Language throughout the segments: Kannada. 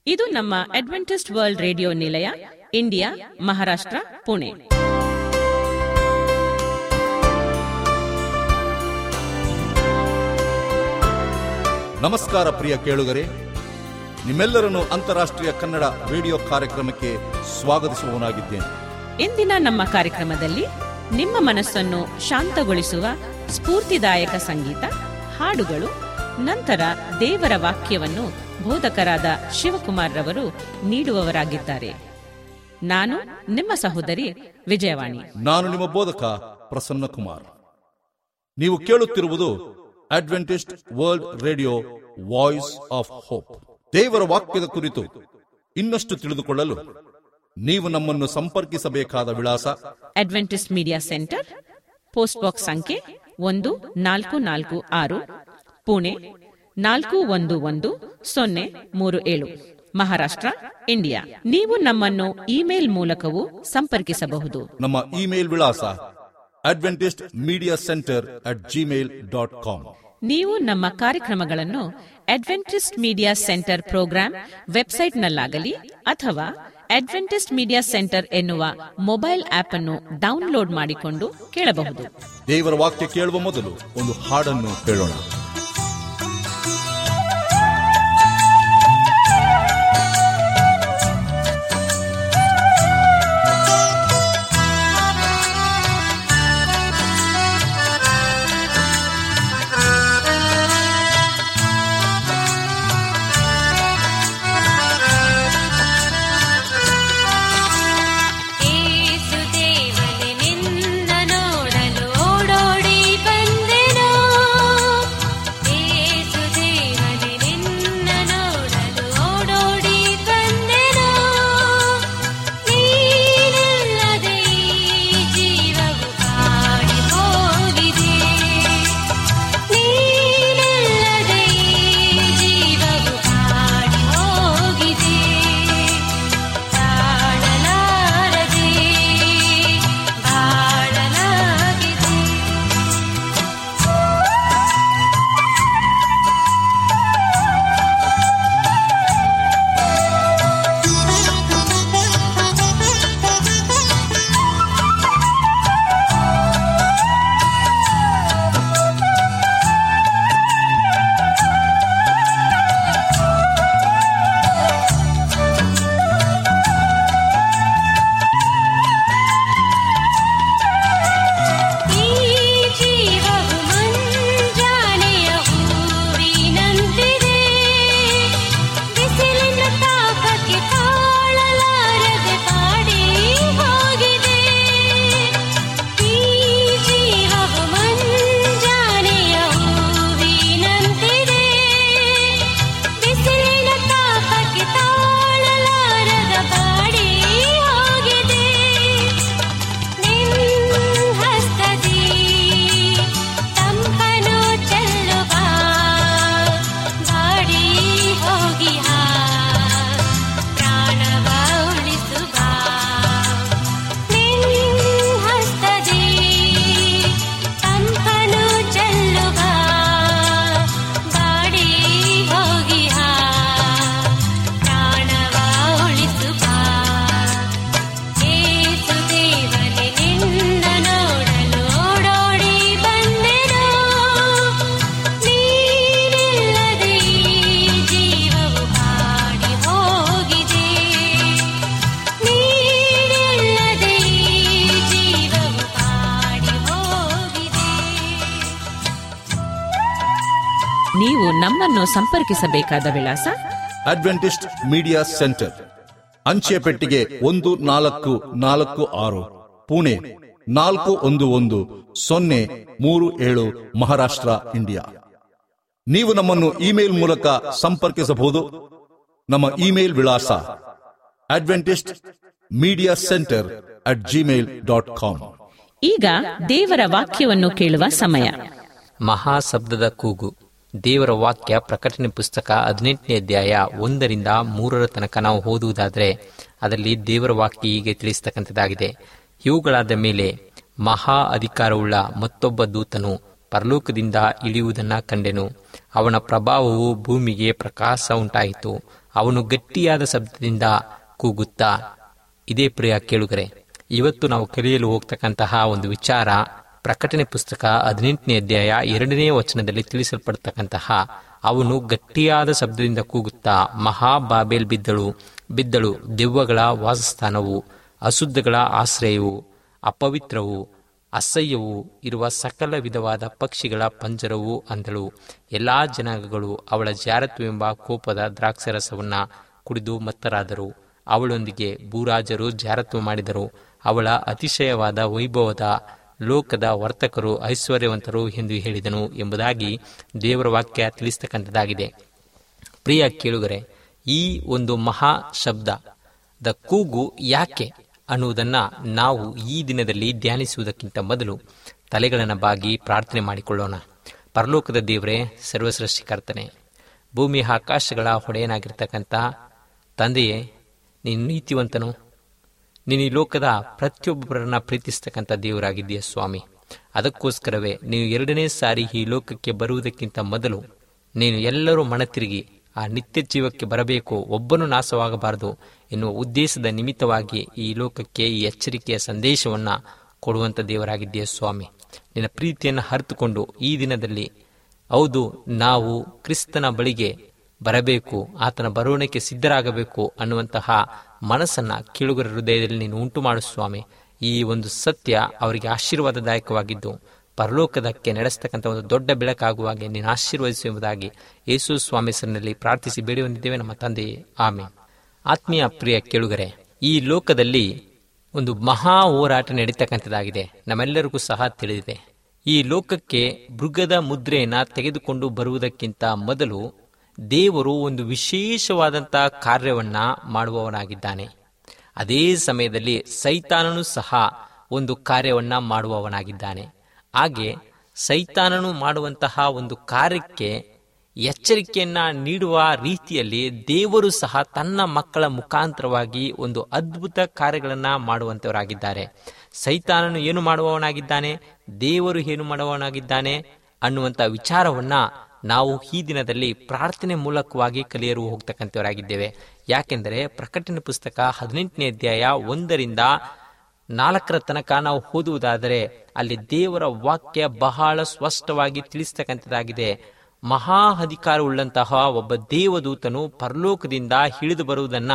ಇದು ನಮ್ಮ ಅಡ್ವೆಂಟಿಸ್ಟ್ ವರ್ಲ್ಡ್ ರೇಡಿಯೋ ನಿಲಯ ಇಂಡಿಯಾ ಮಹಾರಾಷ್ಟ್ರ ಪುಣೆ ನಮಸ್ಕಾರ ಪ್ರಿಯ ಕೇಳುಗರೆ ನಿಮ್ಮೆಲ್ಲರನ್ನು ಅಂತಾರಾಷ್ಟ್ರೀಯ ಕನ್ನಡ ರೇಡಿಯೋ ಕಾರ್ಯಕ್ರಮಕ್ಕೆ ಸ್ವಾಗತಿಸುವವನಾಗಿದ್ದೇನೆ ಇಂದಿನ ನಮ್ಮ ಕಾರ್ಯಕ್ರಮದಲ್ಲಿ ನಿಮ್ಮ ಮನಸ್ಸನ್ನು ಶಾಂತಗೊಳಿಸುವ ಸ್ಫೂರ್ತಿದಾಯಕ ಸಂಗೀತ ಹಾಡುಗಳು ನಂತರ ದೇವರ ವಾಕ್ಯವನ್ನು ಬೋಧಕರಾದ ಶಿವಕುಮಾರ್ ರವರು ನೀಡುವವರಾಗಿದ್ದಾರೆ ನಾನು ನಿಮ್ಮ ಸಹೋದರಿ ವಿಜಯವಾಣಿ ನಾನು ನಿಮ್ಮ ಬೋಧಕ ಪ್ರಸನ್ನ ಕುಮಾರ್ ನೀವು ಕೇಳುತ್ತಿರುವುದು Adventist world radio voice of hope ದೇವರ ವಾಕ್ಯದ ಕುರಿತು ಇನ್ನಷ್ಟು ತಿಳಿದುಕೊಳ್ಳಲು ನೀವು ನಮ್ಮನ್ನು ಸಂಪರ್ಕಿಸಬೇಕಾದ ವಿಳಾಸ Adventist media centre post box ಸಂಖ್ಯೆ ಒಂದು ನಾಲ್ಕು ನಾಲ್ಕು ಆರು ಪುಣೆ ನಾಲ್ಕು ಒಂದು ಒಂದು ಸೊನ್ನೆ ಮೂರು ಏಳು ಮಹಾರಾಷ್ಟ್ರ ಇಂಡಿಯಾ ನೀವು ನಮ್ಮನ್ನು ಇಮೇಲ್ ಮೂಲಕವೂ ಸಂಪರ್ಕಿಸಬಹುದು ನಮ್ಮ ಇಮೇಲ್ ವಿಳಾಸ Adventist media centre at Gmail dot com ನೀವು ನಮ್ಮ ಕಾರ್ಯಕ್ರಮಗಳನ್ನು ಅಡ್ವೆಂಟಿಸ್ಟ್ ಮೀಡಿಯಾ ಸೆಂಟರ್ ಪ್ರೋಗ್ರಾಂ ವೆಬ್ಸೈಟ್ನಲ್ಲಾಗಲಿ ಅಥವಾ ಅಡ್ವೆಂಟಿಸ್ಟ್ ಮೀಡಿಯಾ ಸೆಂಟರ್ ಎನ್ನುವ ಮೊಬೈಲ್ ಆಪ್ ಅನ್ನು ಡೌನ್ಲೋಡ್ ಮಾಡಿಕೊಂಡು ಕೇಳಬಹುದು ದೇವರ ವಾಕ್ಯ ಕೇಳುವ ಮೊದಲು ಒಂದು ಹಾಡನ್ನು ಕೇಳೋಣ ಏಸುದೇವನೇ ನಿನ್ನ ನೋಡಲು ಓಡೋಡಿ ಬಂದೆನು ಏಸುದೇವನೇ ನಿನ್ನ ನೋಡಲು ಓಡೋಡಿ ಬಂದೆನು ನೀನಿಲ್ಲದೆ ಈ ಜೀವವು ಕಾಡಿ ಹೋಗಿದೆ ನೀನಿಲ್ಲದೆ ಈ ಜೀವವು ಕಾಡಿ ಹೋಗಿದೆ ತಾಳಲಾರದೆ ಬಾಳಲಾಗಿದೆ ಈ ಜೀವವು ಮುಂಜಾನೆಯ ಹೂವಿನಂತಿದೆ ಬಿಸಿಲಿನ ತಾಪಕ್ಕೆ ತಾಳಲಾರದೆ ಬಾಡಿ ಹೋಗಿದೆ ಈ ಜೀವವು ಮುಂಜಾನೆಯ ಹೂವಿನಂತಿದೆ ಬಿಸಿಲಿನ ತಾಪಕ್ಕೆ ತಾಳಲಾರದ ಬಾಡಿ ಹೋಗಿದೆ ಹಸ್ತದಿ ತಂಪನು ಚೆಲ್ಲುವ ಬಾಡಿ ಹೋಗಿ ಪ್ರಾಣವ ಉಳಿಸುವ ಹಸ್ತದಿ ತಂಪನು ಚೆಲ್ಲುವ ಬಾಡಿ ಹೋಗಿ ಪ್ರಾಣವ ಉಳಿಸುವ ಏಸುದೇವನೇ ನಿನ್ನ ನೋಡಲು ಓಡೋಡಿ ಬಂದೆನು ನೀನಿಲ್ಲದೆ ಈ ಜೀವವು ಕಾಡಿ ಹೋಗಿದೆ ನೀನಿಲ್ಲದೆ ಈ ಜೀವವು ಕಾಡಿ ಹೋಗಿದೆ ನೀವು ನಮ್ಮನ್ನು ಸಂಪರ್ಕಿಸಬೇಕಾದ ವಿಳಾಸ ಅಡ್ವೆಂಟಿಸ್ಟ್ ಮೀಡಿಯಾ ಸೆಂಟರ್ ಅಂಚೆ ಪೆಟ್ಟಿಗೆ ಒಂದು ನಾಲ್ಕು ನಾಲ್ಕು ಆರು ಪುಣೆ ನಾಲ್ಕು ಒಂದು ಒಂದು ಸೊನ್ನೆ ಮೂರು ಏಳು ಮಹಾರಾಷ್ಟ್ರ ಇಂಡಿಯಾ ನೀವು ನಮ್ಮನ್ನು ಇಮೇಲ್ ಮೂಲಕ ಸಂಪರ್ಕಿಸಬಹುದು ನಮ್ಮ ಇಮೇಲ್ ವಿಳಾಸ Adventist media centre at Gmail dot com ಈಗ ದೇವರ ವಾಕ್ಯವನ್ನು ಕೇಳುವ ಸಮಯ ಮಹಾಶಬ್ದದ ಕೂಗು ದೇವರ ವಾಕ್ಯ ಪ್ರಕಟಣೆ ಪುಸ್ತಕ ಹದಿನೆಂಟನೇ ಅಧ್ಯಾಯ ಒಂದರಿಂದ ಮೂರರ ತನಕ ನಾವು ಓದುವುದಾದರೆ ಅದರಲ್ಲಿ ದೇವರ ವಾಕ್ಯ ಹೀಗೆ ತಿಳಿಸ್ತಕ್ಕಂಥದ್ದಾಗಿದೆ ಇವುಗಳಾದ ಮೇಲೆ ಮಹಾ ಅಧಿಕಾರವುಳ್ಳ ಮತ್ತೊಬ್ಬ ದೂತನು ಪರಲೋಕದಿಂದ ಇಳಿಯುವುದನ್ನ ಕಂಡೆನು ಅವನ ಪ್ರಭಾವವು ಭೂಮಿಗೆ ಪ್ರಕಾಶ ಉಂಟಾಯಿತು ಅವನು ಗಟ್ಟಿಯಾದ ಶಬ್ದದಿಂದ ಕೂಗುತ್ತಾ ಇದೇ ಪ್ರಿಯ ಕೇಳುಗರೆ ಇವತ್ತು ನಾವು ಕಲಿಯಲು ಹೋಗ್ತಕ್ಕಂತಹ ಒಂದು ವಿಚಾರ ಪ್ರಕಟಣೆ ಪುಸ್ತಕ ಹದಿನೆಂಟನೇ ಅಧ್ಯಾಯ ಎರಡನೇ ವಚನದಲ್ಲಿ ತಿಳಿಸಲ್ಪಡ್ತಕ್ಕಂತಹ ಅವನು ಗಟ್ಟಿಯಾದ ಶಬ್ದದಿಂದ ಕೂಗುತ್ತಾ ಮಹಾಬಾಬೇಲ್ ಬಿದ್ದಳು ಬಿದ್ದಳು ದೆವ್ವಗಳ ವಾಸಸ್ಥಾನವು ಅಶುದ್ಧಗಳ ಆಶ್ರಯವು ಅಪವಿತ್ರವು ಅಸಹ್ಯವೂ ಇರುವ ಸಕಲ ವಿಧವಾದ ಪಕ್ಷಿಗಳ ಪಂಜರವು ಅಂದಳು ಎಲ್ಲಾ ಜನಾಂಗಗಳು ಅವಳ ಜಾರತ್ವೆಂಬ ಕೋಪದ ದ್ರಾಕ್ಷರಸವನ್ನ ಕುಡಿದು ಮತ್ತರಾದರು ಅವಳೊಂದಿಗೆ ಭೂರಾಜರು ಜಾರತ್ವ ಮಾಡಿದರು ಅವಳ ಅತಿಶಯವಾದ ವೈಭವದ ಲೋಕದ ವರ್ತಕರು ಐಶ್ವರ್ಯವಂತರು ಎಂದು ಹೇಳಿದನು ಎಂಬುದಾಗಿ ದೇವರ ವಾಕ್ಯ ತಿಳಿಸ್ತಕ್ಕಂಥದ್ದಾಗಿದೆ ಪ್ರಿಯ ಕೇಳುಗರೆ ಈ ಒಂದು ಮಹಾ ಶಬ್ದ ದ ಕೂಗು ಯಾಕೆ ಅನ್ನುವುದನ್ನ ನಾವು ಈ ದಿನದಲ್ಲಿ ಧ್ಯಾನಿಸುವುದಕ್ಕಿಂತ ಮೊದಲು ತಲೆಗಳನ್ನು ಬಾಗಿ ಪ್ರಾರ್ಥನೆ ಮಾಡಿಕೊಳ್ಳೋಣ ಪರಲೋಕದ ದೇವರೇ ಸರ್ವಸೃಷ್ಟಿಕರ್ತನೆ ಭೂಮಿ ಆಕಾಶಗಳ ಹೊಡೆಯನಾಗಿರ್ತಕ್ಕಂಥ ತಂದೆಯೇ ನೀನು ನೀತಿವಂತನು ನೀನು ಈ ಲೋಕದ ಪ್ರತಿಯೊಬ್ಬರನ್ನ ಪ್ರೀತಿಸ್ತಕ್ಕಂಥ ದೇವರಾಗಿದ್ದೀಯ ಸ್ವಾಮಿ ಅದಕ್ಕೋಸ್ಕರವೇ ನೀವು ಎರಡನೇ ಸಾರಿ ಈ ಲೋಕಕ್ಕೆ ಬರುವುದಕ್ಕಿಂತ ಮೊದಲು ನೀನು ಎಲ್ಲರೂ ಮನತಿರುಗಿ ಆ ನಿತ್ಯ ಜೀವಕ್ಕೆ ಬರಬೇಕು ಒಬ್ಬನು ನಾಶವಾಗಬಾರದು ಎನ್ನುವ ಉದ್ದೇಶದ ನಿಮಿತ್ತವಾಗಿ ಈ ಲೋಕಕ್ಕೆ ಈ ಎಚ್ಚರಿಕೆಯ ಸಂದೇಶವನ್ನ ಕೊಡುವಂತ ದೇವರಾಗಿದ್ದೀಯ ಸ್ವಾಮಿ ನಿನ್ನ ಪ್ರೀತಿಯನ್ನು ಅರಿತುಕೊಂಡು ಈ ದಿನದಲ್ಲಿ ಹೌದು ನಾವು ಕ್ರಿಸ್ತನ ಬಳಿಗೆ ಬರಬೇಕು ಆತನ ಬರೋಣಕ್ಕೆ ಸಿದ್ಧರಾಗಬೇಕು ಅನ್ನುವಂತಹ ಮನಸ್ಸನ್ನ ಕೇಳುಗರ ಹೃದಯದಲ್ಲಿ ನೀನು ಉಂಟು ಮಾಡು ಸ್ವಾಮಿ ಈ ಒಂದು ಸತ್ಯ ಅವರಿಗೆ ಆಶೀರ್ವಾದದಾಯಕವಾಗಿದ್ದು ಪರಲೋಕದಕ್ಕೆ ನಡೆಸ್ತಕ್ಕಂಥ ಒಂದು ದೊಡ್ಡ ಬೆಳಕಾಗುವ ಹಾಗೆ ನೀನು ಆಶೀರ್ವದಿಸು ಎಂಬುದಾಗಿ ಯೇಸು ಸ್ವಾಮಿ ಹೆಸರಿನಲ್ಲಿ ಪ್ರಾರ್ಥಿಸಿ ಬೇಡಿ ಹೊಂದಿದ್ದೇವೆ ನಮ್ಮ ತಂದೆಯೇ ಆಮೆ ಆತ್ಮೀಯ ಪ್ರಿಯ ಕೇಳುಗರೆ ಈ ಲೋಕದಲ್ಲಿ ಒಂದು ಮಹಾ ಹೋರಾಟ ನಡೀತಕ್ಕಂಥದ್ದಾಗಿದೆ ನಮ್ಮೆಲ್ಲರಿಗೂ ಸಹ ತಿಳಿದಿದೆ ಈ ಲೋಕಕ್ಕೆ ಮೃಗದ ಮುದ್ರೆಯನ್ನ ತೆಗೆದುಕೊಂಡು ಬರುವುದಕ್ಕಿಂತ ಮೊದಲು ದೇವರು ಒಂದು ವಿಶೇಷವಾದಂಥ ಕಾರ್ಯವನ್ನ ಮಾಡುವವನಾಗಿದ್ದಾನೆ ಅದೇ ಸಮಯದಲ್ಲಿ ಸೈತಾನನು ಸಹ ಒಂದು ಕಾರ್ಯವನ್ನ ಮಾಡುವವನಾಗಿದ್ದಾನೆ ಹಾಗೆ ಸೈತಾನನು ಮಾಡುವಂತಹ ಒಂದು ಕಾರ್ಯಕ್ಕೆ ಎಚ್ಚರಿಕೆಯನ್ನ ನೀಡುವ ರೀತಿಯಲ್ಲಿ ದೇವರು ಸಹ ತನ್ನ ಮಕ್ಕಳ ಮುಖಾಂತರವಾಗಿ ಒಂದು ಅದ್ಭುತ ಕಾರ್ಯಗಳನ್ನ ಮಾಡುವಂತವರಾಗಿದ್ದಾರೆ ಸೈತಾನನು ಏನು ಮಾಡುವವನಾಗಿದ್ದಾನೆ ದೇವರು ಏನು ಮಾಡುವವನಾಗಿದ್ದಾನೆ ಅನ್ನುವಂಥ ವಿಚಾರವನ್ನ ನಾವು ಈ ದಿನದಲ್ಲಿ ಪ್ರಾರ್ಥನೆ ಮೂಲಕವಾಗಿ ಕಲಿಯಲು ಹೋಗ್ತಕ್ಕಂಥವರಾಗಿದ್ದೇವೆ ಯಾಕೆಂದರೆ ಪ್ರಕಟಣೆ ಪುಸ್ತಕ ಹದಿನೆಂಟನೇ ಅಧ್ಯಾಯ ಒಂದರಿಂದ ನಾಲ್ಕರ ತನಕ ನಾವು ಓದುವುದಾದರೆ ಅಲ್ಲಿ ದೇವರ ವಾಕ್ಯ ಬಹಳ ಸ್ಪಷ್ಟವಾಗಿ ತಿಳಿಸ್ತಕ್ಕಂಥದ್ದಾಗಿದೆ ಮಹಾ ಅಧಿಕಾರವುಳ್ಳಂತಹ ಒಬ್ಬ ದೇವದೂತನು ಪರಲೋಕದಿಂದ ಇಳಿದು ಬರುವುದನ್ನ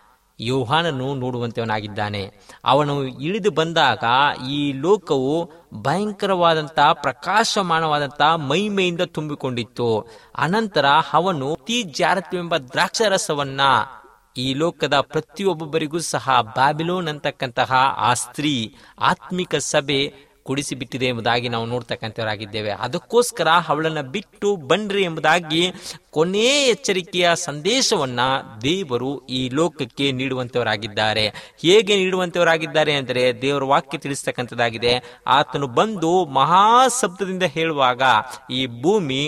ಯೋಹಾನನು ನೋಡುವಂತವನಾಗಿದ್ದಾನೆ ಅವನು ಇಳಿದು ಬಂದಾಗ ಈ ಲೋಕವು ಭಯಂಕರವಾದಂತಹ ಪ್ರಕಾಶಮಾನವಾದಂತಹ ಮೈಮೆಯಿಂದ ತುಂಬಿಕೊಂಡಿತ್ತು ಅನಂತರ ಅವನು ತೀ ಜಾರತ್ವೆಂಬ ದ್ರಾಕ್ಷರಸವನ್ನ ಈ ಲೋಕದ ಪ್ರತಿಯೊಬ್ಬೊಬ್ಬರಿಗೂ ಸಹ ಬ್ಯಾಬಿಲೋನ್ ಅಂತಕ್ಕಂತಹ ಆ ಸ್ತ್ರೀ ಆತ್ಮಿಕ ಸಭೆ ಕುಡಿಸಿಬಿಟ್ಟಿದೆ ಎಂಬುದಾಗಿ ನಾವು ನೋಡ್ತಕ್ಕಂಥವರಾಗಿದ್ದೇವೆ ಅದಕ್ಕೋಸ್ಕರ ಅವಳನ್ನ ಬಿಟ್ಟು ಬನ್ರಿ ಎಂಬುದಾಗಿ ಕೊನೆಯ ಎಚ್ಚರಿಕೆಯ ಸಂದೇಶವನ್ನ ದೇವರು ಈ ಲೋಕಕ್ಕೆ ನೀಡುವಂತವರಾಗಿದ್ದಾರೆ ಹೇಗೆ ನೀಡುವಂತವರಾಗಿದ್ದಾರೆ ಅಂದರೆ ದೇವರ ವಾಕ್ಯ ತಿಳಿಸ್ತಕ್ಕಂಥದ್ದಾಗಿದೆ ಆತನು ಬಂದು ಮಹಾ ಶಬ್ದದಿಂದ ಹೇಳುವಾಗ ಈ ಭೂಮಿ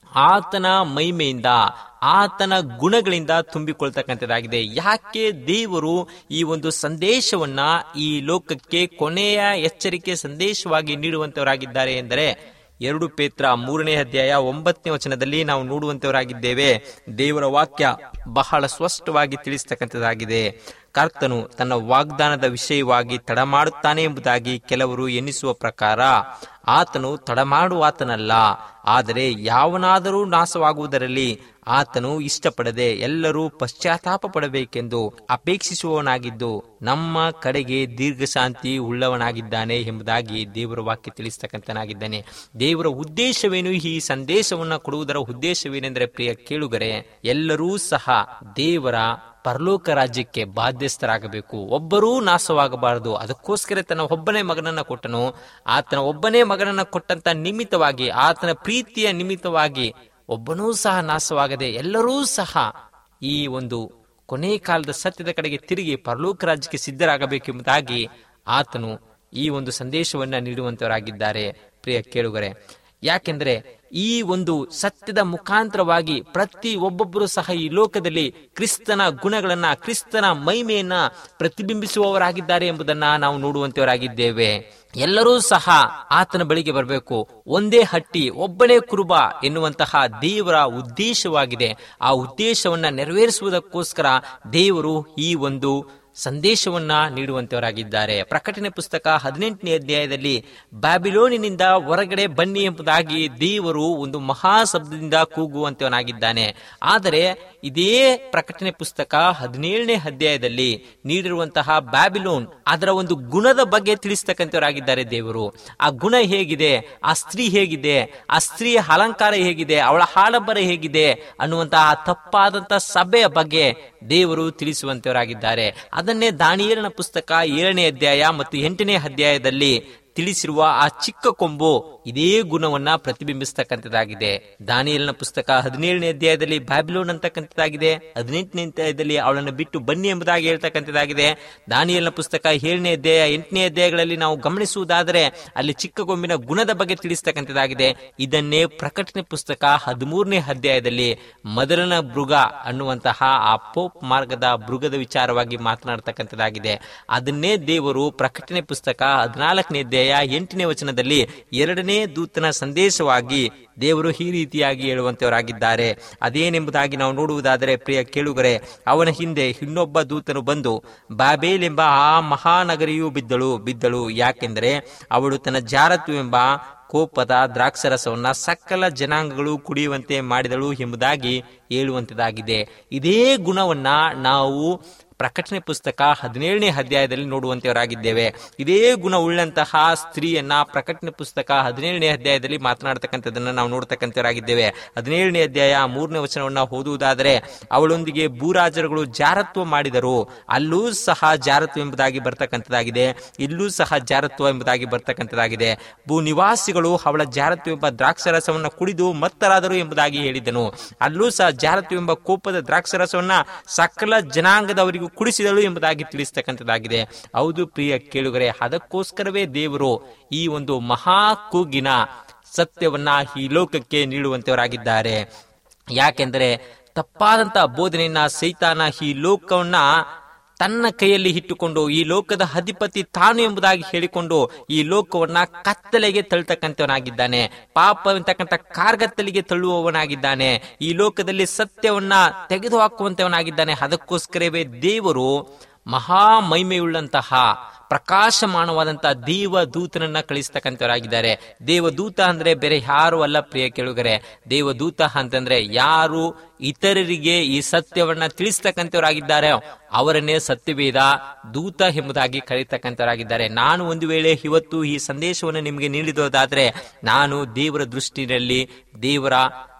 ಆತನ ಮಹಿಮೆಯಿಂದ ಆತನ ಗುಣಗಳಿಂದ ತುಂಬಿಕೊಳ್ತಕ್ಕಂಥದ್ದಾಗಿದೆ ಯಾಕೆ ದೇವರು ಈ ಒಂದು ಸಂದೇಶವನ್ನ ಈ ಲೋಕಕ್ಕೆ ಕೊನೆಯ ಎಚ್ಚರಿಕೆ ಸಂದೇಶವಾಗಿ ನೀಡುವಂತವರಾಗಿದ್ದಾರೆ ಎಂದರೆ ಎರಡು ಪೇತ್ರ ಮೂರನೇ ಅಧ್ಯಾಯ ಒಂಬತ್ತನೇ ವಚನದಲ್ಲಿ ನಾವು ನೋಡುವಂತವರಾಗಿದ್ದೇವೆ ದೇವರ ವಾಕ್ಯ ಬಹಳ ಸ್ಪಷ್ಟವಾಗಿ ತಿಳಿಸ್ತಕ್ಕಂಥದ್ದಾಗಿದೆ ಕರ್ತನು ತನ್ನ ವಾಗ್ದಾನದ ವಿಷಯವಾಗಿ ತಡಮಾಡುತ್ತಾನೆ ಎಂಬುದಾಗಿ ಕೆಲವರು ಎನ್ನಿಸುವ ಪ್ರಕಾರ ಆತನು ತಡಮಾಡುವಾತನಲ್ಲ ಆದರೆ ಯಾವನಾದರೂ ನಾಶವಾಗುವುದರಲ್ಲಿ ಆತನು ಇಷ್ಟಪಡದೆ ಎಲ್ಲರೂ ಪಶ್ಚಾತ್ತಾಪ ಪಡಬೇಕೆಂದು ಅಪೇಕ್ಷಿಸುವವನಾಗಿದ್ದು ನಮ್ಮ ಕಡೆಗೆ ದೀರ್ಘಶಾಂತಿ ಉಳ್ಳವನಾಗಿದ್ದಾನೆ ಎಂಬುದಾಗಿ ದೇವರ ವಾಕ್ಯ ತಿಳಿಸ್ತಕ್ಕಂಥನಾಗಿದ್ದಾನೆ ದೇವರ ಉದ್ದೇಶವೇನು ಈ ಸಂದೇಶವನ್ನ ಕೊಡುವುದರ ಉದ್ದೇಶವೇನೆಂದರೆ ಪ್ರಿಯ ಕೇಳುಗರೆ ಎಲ್ಲರೂ ಸಹ ದೇವರ ಪರಲೋಕ ರಾಜ್ಯಕ್ಕೆ ಬಾಧ್ಯಸ್ಥರಾಗಬೇಕು ಒಬ್ಬರೂ ನಾಶವಾಗಬಾರದು ಅದಕ್ಕೋಸ್ಕರ ತನ್ನ ಒಬ್ಬನೇ ಮಗನನ್ನ ಕೊಟ್ಟನು ಆತನ ಒಬ್ಬನೇ ಮಗನನ್ನ ಕೊಟ್ಟಂತ ನಿಮಿತ್ತವಾಗಿ ಆತನ ಪ್ರೀತಿಯ ನಿಮಿತ್ತವಾಗಿ ಒಬ್ಬನೂ ಸಹ ನಾಶವಾಗದೆ ಎಲ್ಲರೂ ಸಹ ಈ ಒಂದು ಕೊನೆ ಕಾಲದ ಸತ್ಯದ ಕಡೆಗೆ ತಿರುಗಿ ಪರಲೋಕ ರಾಜ್ಯಕ್ಕೆ ಸಿದ್ಧರಾಗಬೇಕೆಂಬುದಾಗಿ ಆತನು ಈ ಒಂದು ಸಂದೇಶವನ್ನ ನೀಡುವಂತವರಾಗಿದ್ದಾರೆ ಪ್ರಿಯ ಕೇಳುಗರೆ ಯಾಕೆಂದ್ರೆ ಈ ಒಂದು ಸತ್ಯದ ಮುಖಾಂತರವಾಗಿ ಪ್ರತಿ ಒಬ್ಬೊಬ್ಬರು ಸಹ ಈ ಲೋಕದಲ್ಲಿ ಕ್ರಿಸ್ತನ ಗುಣಗಳನ್ನ ಕ್ರಿಸ್ತನ ಮಹಿಮೆಯನ್ನ ಪ್ರತಿಬಿಂಬಿಸುವವರಾಗಿದ್ದಾರೆ ಎಂಬುದನ್ನ ನಾವು ನೋಡುವಂತವರಾಗಿದ್ದೇವೆ ಎಲ್ಲರೂ ಸಹ ಆತನ ಬಳಿಗೆ ಬರಬೇಕು ಒಂದೇ ಹಟ್ಟಿ ಒಬ್ಬನೇ ಕುರುಬ ಎನ್ನುವಂತಹ ದೇವರ ಉದ್ದೇಶವಾಗಿದೆ ಆ ಉದ್ದೇಶವನ್ನ ನೆರವೇರಿಸುವುದಕ್ಕೋಸ್ಕರ ದೇವರು ಈ ಒಂದು ಸಂದೇಶವನ್ನ ನೀಡುವಂತವರಾಗಿದ್ದಾರೆ ಪ್ರಕಟಣೆ ಪುಸ್ತಕ ಹದಿನೆಂಟನೇ ಅಧ್ಯಾಯದಲ್ಲಿ ಬ್ಯಾಬಿಲೋನಿನಿಂದ ಹೊರಗಡೆ ಬನ್ನಿ ಎಂಬುದಾಗಿ ದೇವರು ಒಂದು ಮಹಾ ಶಬ್ದದಿಂದ ಕೂಗುವಂತವನಾಗಿದ್ದಾನೆ ಆದರೆ ಇದೇ ಪ್ರಕಟಣೆ ಪುಸ್ತಕ ಹದಿನೇಳನೇ ಅಧ್ಯಾಯದಲ್ಲಿ ನೀಡಿರುವಂತಹ ಬ್ಯಾಬಿಲೋನ್ ಅದರ ಒಂದು ಗುಣದ ಬಗ್ಗೆ ತಿಳಿಸ್ತಕ್ಕಂಥವರಾಗಿದ್ದಾರೆ ದೇವರು ಆ ಗುಣ ಹೇಗಿದೆ ಆ ಸ್ತ್ರೀ ಹೇಗಿದೆ ಆ ಸ್ತ್ರೀಯ ಅಲಂಕಾರ ಹೇಗಿದೆ ಅವಳ ಹಾಡಂಬರ ಹೇಗಿದೆ ಅನ್ನುವಂತಹ ತಪ್ಪಾದಂತಹ ಸಭೆಯ ಬಗ್ಗೆ ದೇವರು ತಿಳಿಸುವಂತವರಾಗಿದ್ದಾರೆ ಅದನ್ನೇ ದಾನಿಯೇಲನ ಪುಸ್ತಕ ಏಳನೇ ಅಧ್ಯಾಯ ಮತ್ತು ಎಂಟನೇ ಅಧ್ಯಾಯದಲ್ಲಿ ತಿಳಿಸಿರುವ ಆ ಚಿಕ್ಕ ಕೊಂಬು ಇದೇ ಗುಣವನ್ನ ಪ್ರತಿಬಿಂಬಿಸ್ತಕ್ಕಂಥದ್ದಾಗಿದೆ ದಾನಿಯಲ್ನ ಪುಸ್ತಕ ಹದಿನೇಳನೇ ಅಧ್ಯಾಯದಲ್ಲಿ ಬ್ಯಾಬಿಲೋನ್ ಅಂತಕ್ಕಂಥದ್ದಾಗಿದೆ ಹದಿನೆಂಟನೇ ಅಧ್ಯಾಯದಲ್ಲಿ ಅವಳನ್ನು ಬಿಟ್ಟು ಬನ್ನಿ ಎಂಬುದಾಗಿ ಹೇಳ್ತಕ್ಕಂಥದ್ದಾಗಿದೆ ದಾನಿಯಲ್ನ ಪುಸ್ತಕ ಏಳನೇ ಅಧ್ಯಾಯ ಎಂಟನೇ ಅಧ್ಯಾಯಗಳಲ್ಲಿ ನಾವು ಗಮನಿಸುವುದಾದರೆ ಅಲ್ಲಿ ಚಿಕ್ಕ ಕೊಂಬಿನ ಗುಣದ ಬಗ್ಗೆ ತಿಳಿಸ್ತಕ್ಕಂಥದ್ದಾಗಿದೆ ಇದನ್ನೇ ಪ್ರಕಟಣೆ ಪುಸ್ತಕ ಹದಿಮೂರನೇ ಅಧ್ಯಾಯದಲ್ಲಿ ಮೊದಲನ ಮೃಗ ಅನ್ನುವಂತಹ ಆ ಪೋಪ್ ಮಾರ್ಗದ ಮೃಗದ ವಿಚಾರವಾಗಿ ಮಾತನಾಡ್ತಕ್ಕಂಥದ್ದಾಗಿದೆ ಅದನ್ನೇ ದೇವರು ಪ್ರಕಟಣೆ ಪುಸ್ತಕ ಹದಿನಾಲ್ಕನೇ ಅಧ್ಯಾಯ ಎಂಟನೇ ವಚನದಲ್ಲಿ ಎರಡನೇ ದೂತನ ಸಂದೇಶವಾಗಿ ದೇವರು ಈ ರೀತಿಯಾಗಿ ಹೇಳುವಂತವರಾಗಿದ್ದಾರೆ ಅದೇನೆಂಬುದಾಗಿ ನಾವು ನೋಡುವುದಾದರೆ ಪ್ರಿಯ ಕೇಳುಗರೆ ಅವನ ಹಿಂದೆ ಇನ್ನೊಬ್ಬ ದೂತನು ಬಂದು ಬಾಬೇಲ್ ಎಂಬ ಆ ಮಹಾನಗರಿಯು ಬಿದ್ದಳು ಬಿದ್ದಳು ಯಾಕೆಂದರೆ ಅವಳು ತನ್ನ ಜಾರತ್ವವೆಂಬ ಕೋಪದ ದ್ರಾಕ್ಷರಸವನ್ನ ಸಕಲ ಜನಾಂಗಗಳು ಕುಡಿಯುವಂತೆ ಮಾಡಿದಳು ಎಂಬುದಾಗಿ ಹೇಳುವಂತದಾಗಿದೆ ಇದೇ ಗುಣವನ್ನ ನಾವು ಪ್ರಕಟಣೆ ಪುಸ್ತಕ ಹದಿನೇಳನೇ ಅಧ್ಯಾಯದಲ್ಲಿ ನೋಡುವಂತವರಾಗಿದ್ದೇವೆ ಇದೇ ಗುಣ ಉಳ್ಳಂತಹ ಸ್ತ್ರೀಯನ್ನ ಪ್ರಕಟಣೆ ಪುಸ್ತಕ ಹದಿನೇಳನೇ ಅಧ್ಯಾಯದಲ್ಲಿ ಮಾತನಾಡ್ತಕ್ಕಂಥದ್ದನ್ನ ನಾವು ನೋಡ್ತಕ್ಕಂಥವರಾಗಿದ್ದೇವೆ ಹದಿನೇಳನೇ ಅಧ್ಯಾಯ ಮೂರನೇ ವಚನವನ್ನ ಓದುವುದಾದರೆ ಅವಳೊಂದಿಗೆ ಭೂರಾಜರುಗಳು ಜಾರತ್ವ ಮಾಡಿದರು ಅಲ್ಲೂ ಸಹ ಜಾರತ್ವ ಎಂಬುದಾಗಿ ಬರ್ತಕ್ಕಂಥದ್ದಾಗಿದೆ ಇಲ್ಲೂ ಸಹ ಜಾರತ್ವ ಎಂಬುದಾಗಿ ಬರ್ತಕ್ಕಂಥದ್ದಾಗಿದೆ ಭೂ ನಿವಾಸಿಗಳು ಅವಳ ಜಾರತ್ವ ಎಂಬ ದ್ರಾಕ್ಷರಸವನ್ನ ಕುಡಿದು ಮತ್ತರಾದರು ಎಂಬುದಾಗಿ ಹೇಳಿದನು ಅಲ್ಲೂ ಸಹ ಜಾರತ್ವ ಎಂಬ ಕೋಪದ ದ್ರಾಕ್ಷರಸವನ್ನ ಸಕಲ ಜನಾಂಗದವರಿಗೂ ಕುಡಿಸಿದಳು ಎಂಬುದಾಗಿ ತಿಳಿಸ್ತಕ್ಕಂಥದ್ದಾಗಿದೆ ಹೌದು ಪ್ರಿಯ ಕೇಳುಗರೆ ಅದಕ್ಕೋಸ್ಕರವೇ ದೇವರು ಈ ಒಂದು ಮಹಾ ಕೂಗಿನ ಸತ್ಯವನ್ನ ಈ ಲೋಕಕ್ಕೆ ನೀಡುವಂತವರಾಗಿದ್ದಾರೆ ಯಾಕೆಂದರೆ ತಪ್ಪಾದಂತ ಬೋಧನೆಯನ್ನ ಸೈತಾನ ಈ ಲೋಕವನ್ನ ತನ್ನ ಕೈಯಲ್ಲಿ ಇಟ್ಟುಕೊಂಡು ಈ ಲೋಕದ ಅಧಿಪತಿ ತಾನು ಎಂಬುದಾಗಿ ಹೇಳಿಕೊಂಡು ಈ ಲೋಕವನ್ನ ಕತ್ತಲೆಗೆ ತಳ್ತಕ್ಕಂಥವನಾಗಿದ್ದಾನೆ ಪಾಪ ಎಂತಕ್ಕಂಥ ಕಾರ್ಗತ್ತಲಿಗೆ ತಳ್ಳುವವನಾಗಿದ್ದಾನೆ ಈ ಲೋಕದಲ್ಲಿ ಸತ್ಯವನ್ನ ತೆಗೆದುಹಾಕುವಂತವನಾಗಿದ್ದಾನೆ ಅದಕ್ಕೋಸ್ಕರವೇ ದೇವರು ಮಹಾ ಮಹಿಮೆಯುಳ್ಳಂತಹ ಪ್ರಕಾಶಮಾನವಾದಂತಹ ದೇವ ದೂತನನ್ನ ಕಳಿಸ್ತಕ್ಕಂಥವರಾಗಿದ್ದಾರೆ ದೇವದೂತ ಅಂದ್ರೆ ಬೇರೆ ಯಾರು ಅಲ್ಲ ಪ್ರಿಯ ಕೇಳುಗರೆ ದೇವದೂತ ಅಂತಂದ್ರೆ ಯಾರು ಇತರರಿಗೆ ಈ ಸತ್ಯವನ್ನ ತಿಳಿಸ್ತಕ್ಕಂಥವರಾಗಿದ್ದಾರೆ ಅವರನ್ನೇ ಸತ್ಯವೇದ ದೂತ ಎಂಬುದಾಗಿ ಕರೀತಕ್ಕಂಥವರಾಗಿದ್ದಾರೆ ನಾನು ಒಂದು ವೇಳೆ ಇವತ್ತು ಈ ಸಂದೇಶವನ್ನು ನಿಮಗೆ ನೀಡಿದೋದಾದ್ರೆ ನಾನು ದೇವರ ದೃಷ್ಟಿಯಲ್ಲಿ ದೇವರ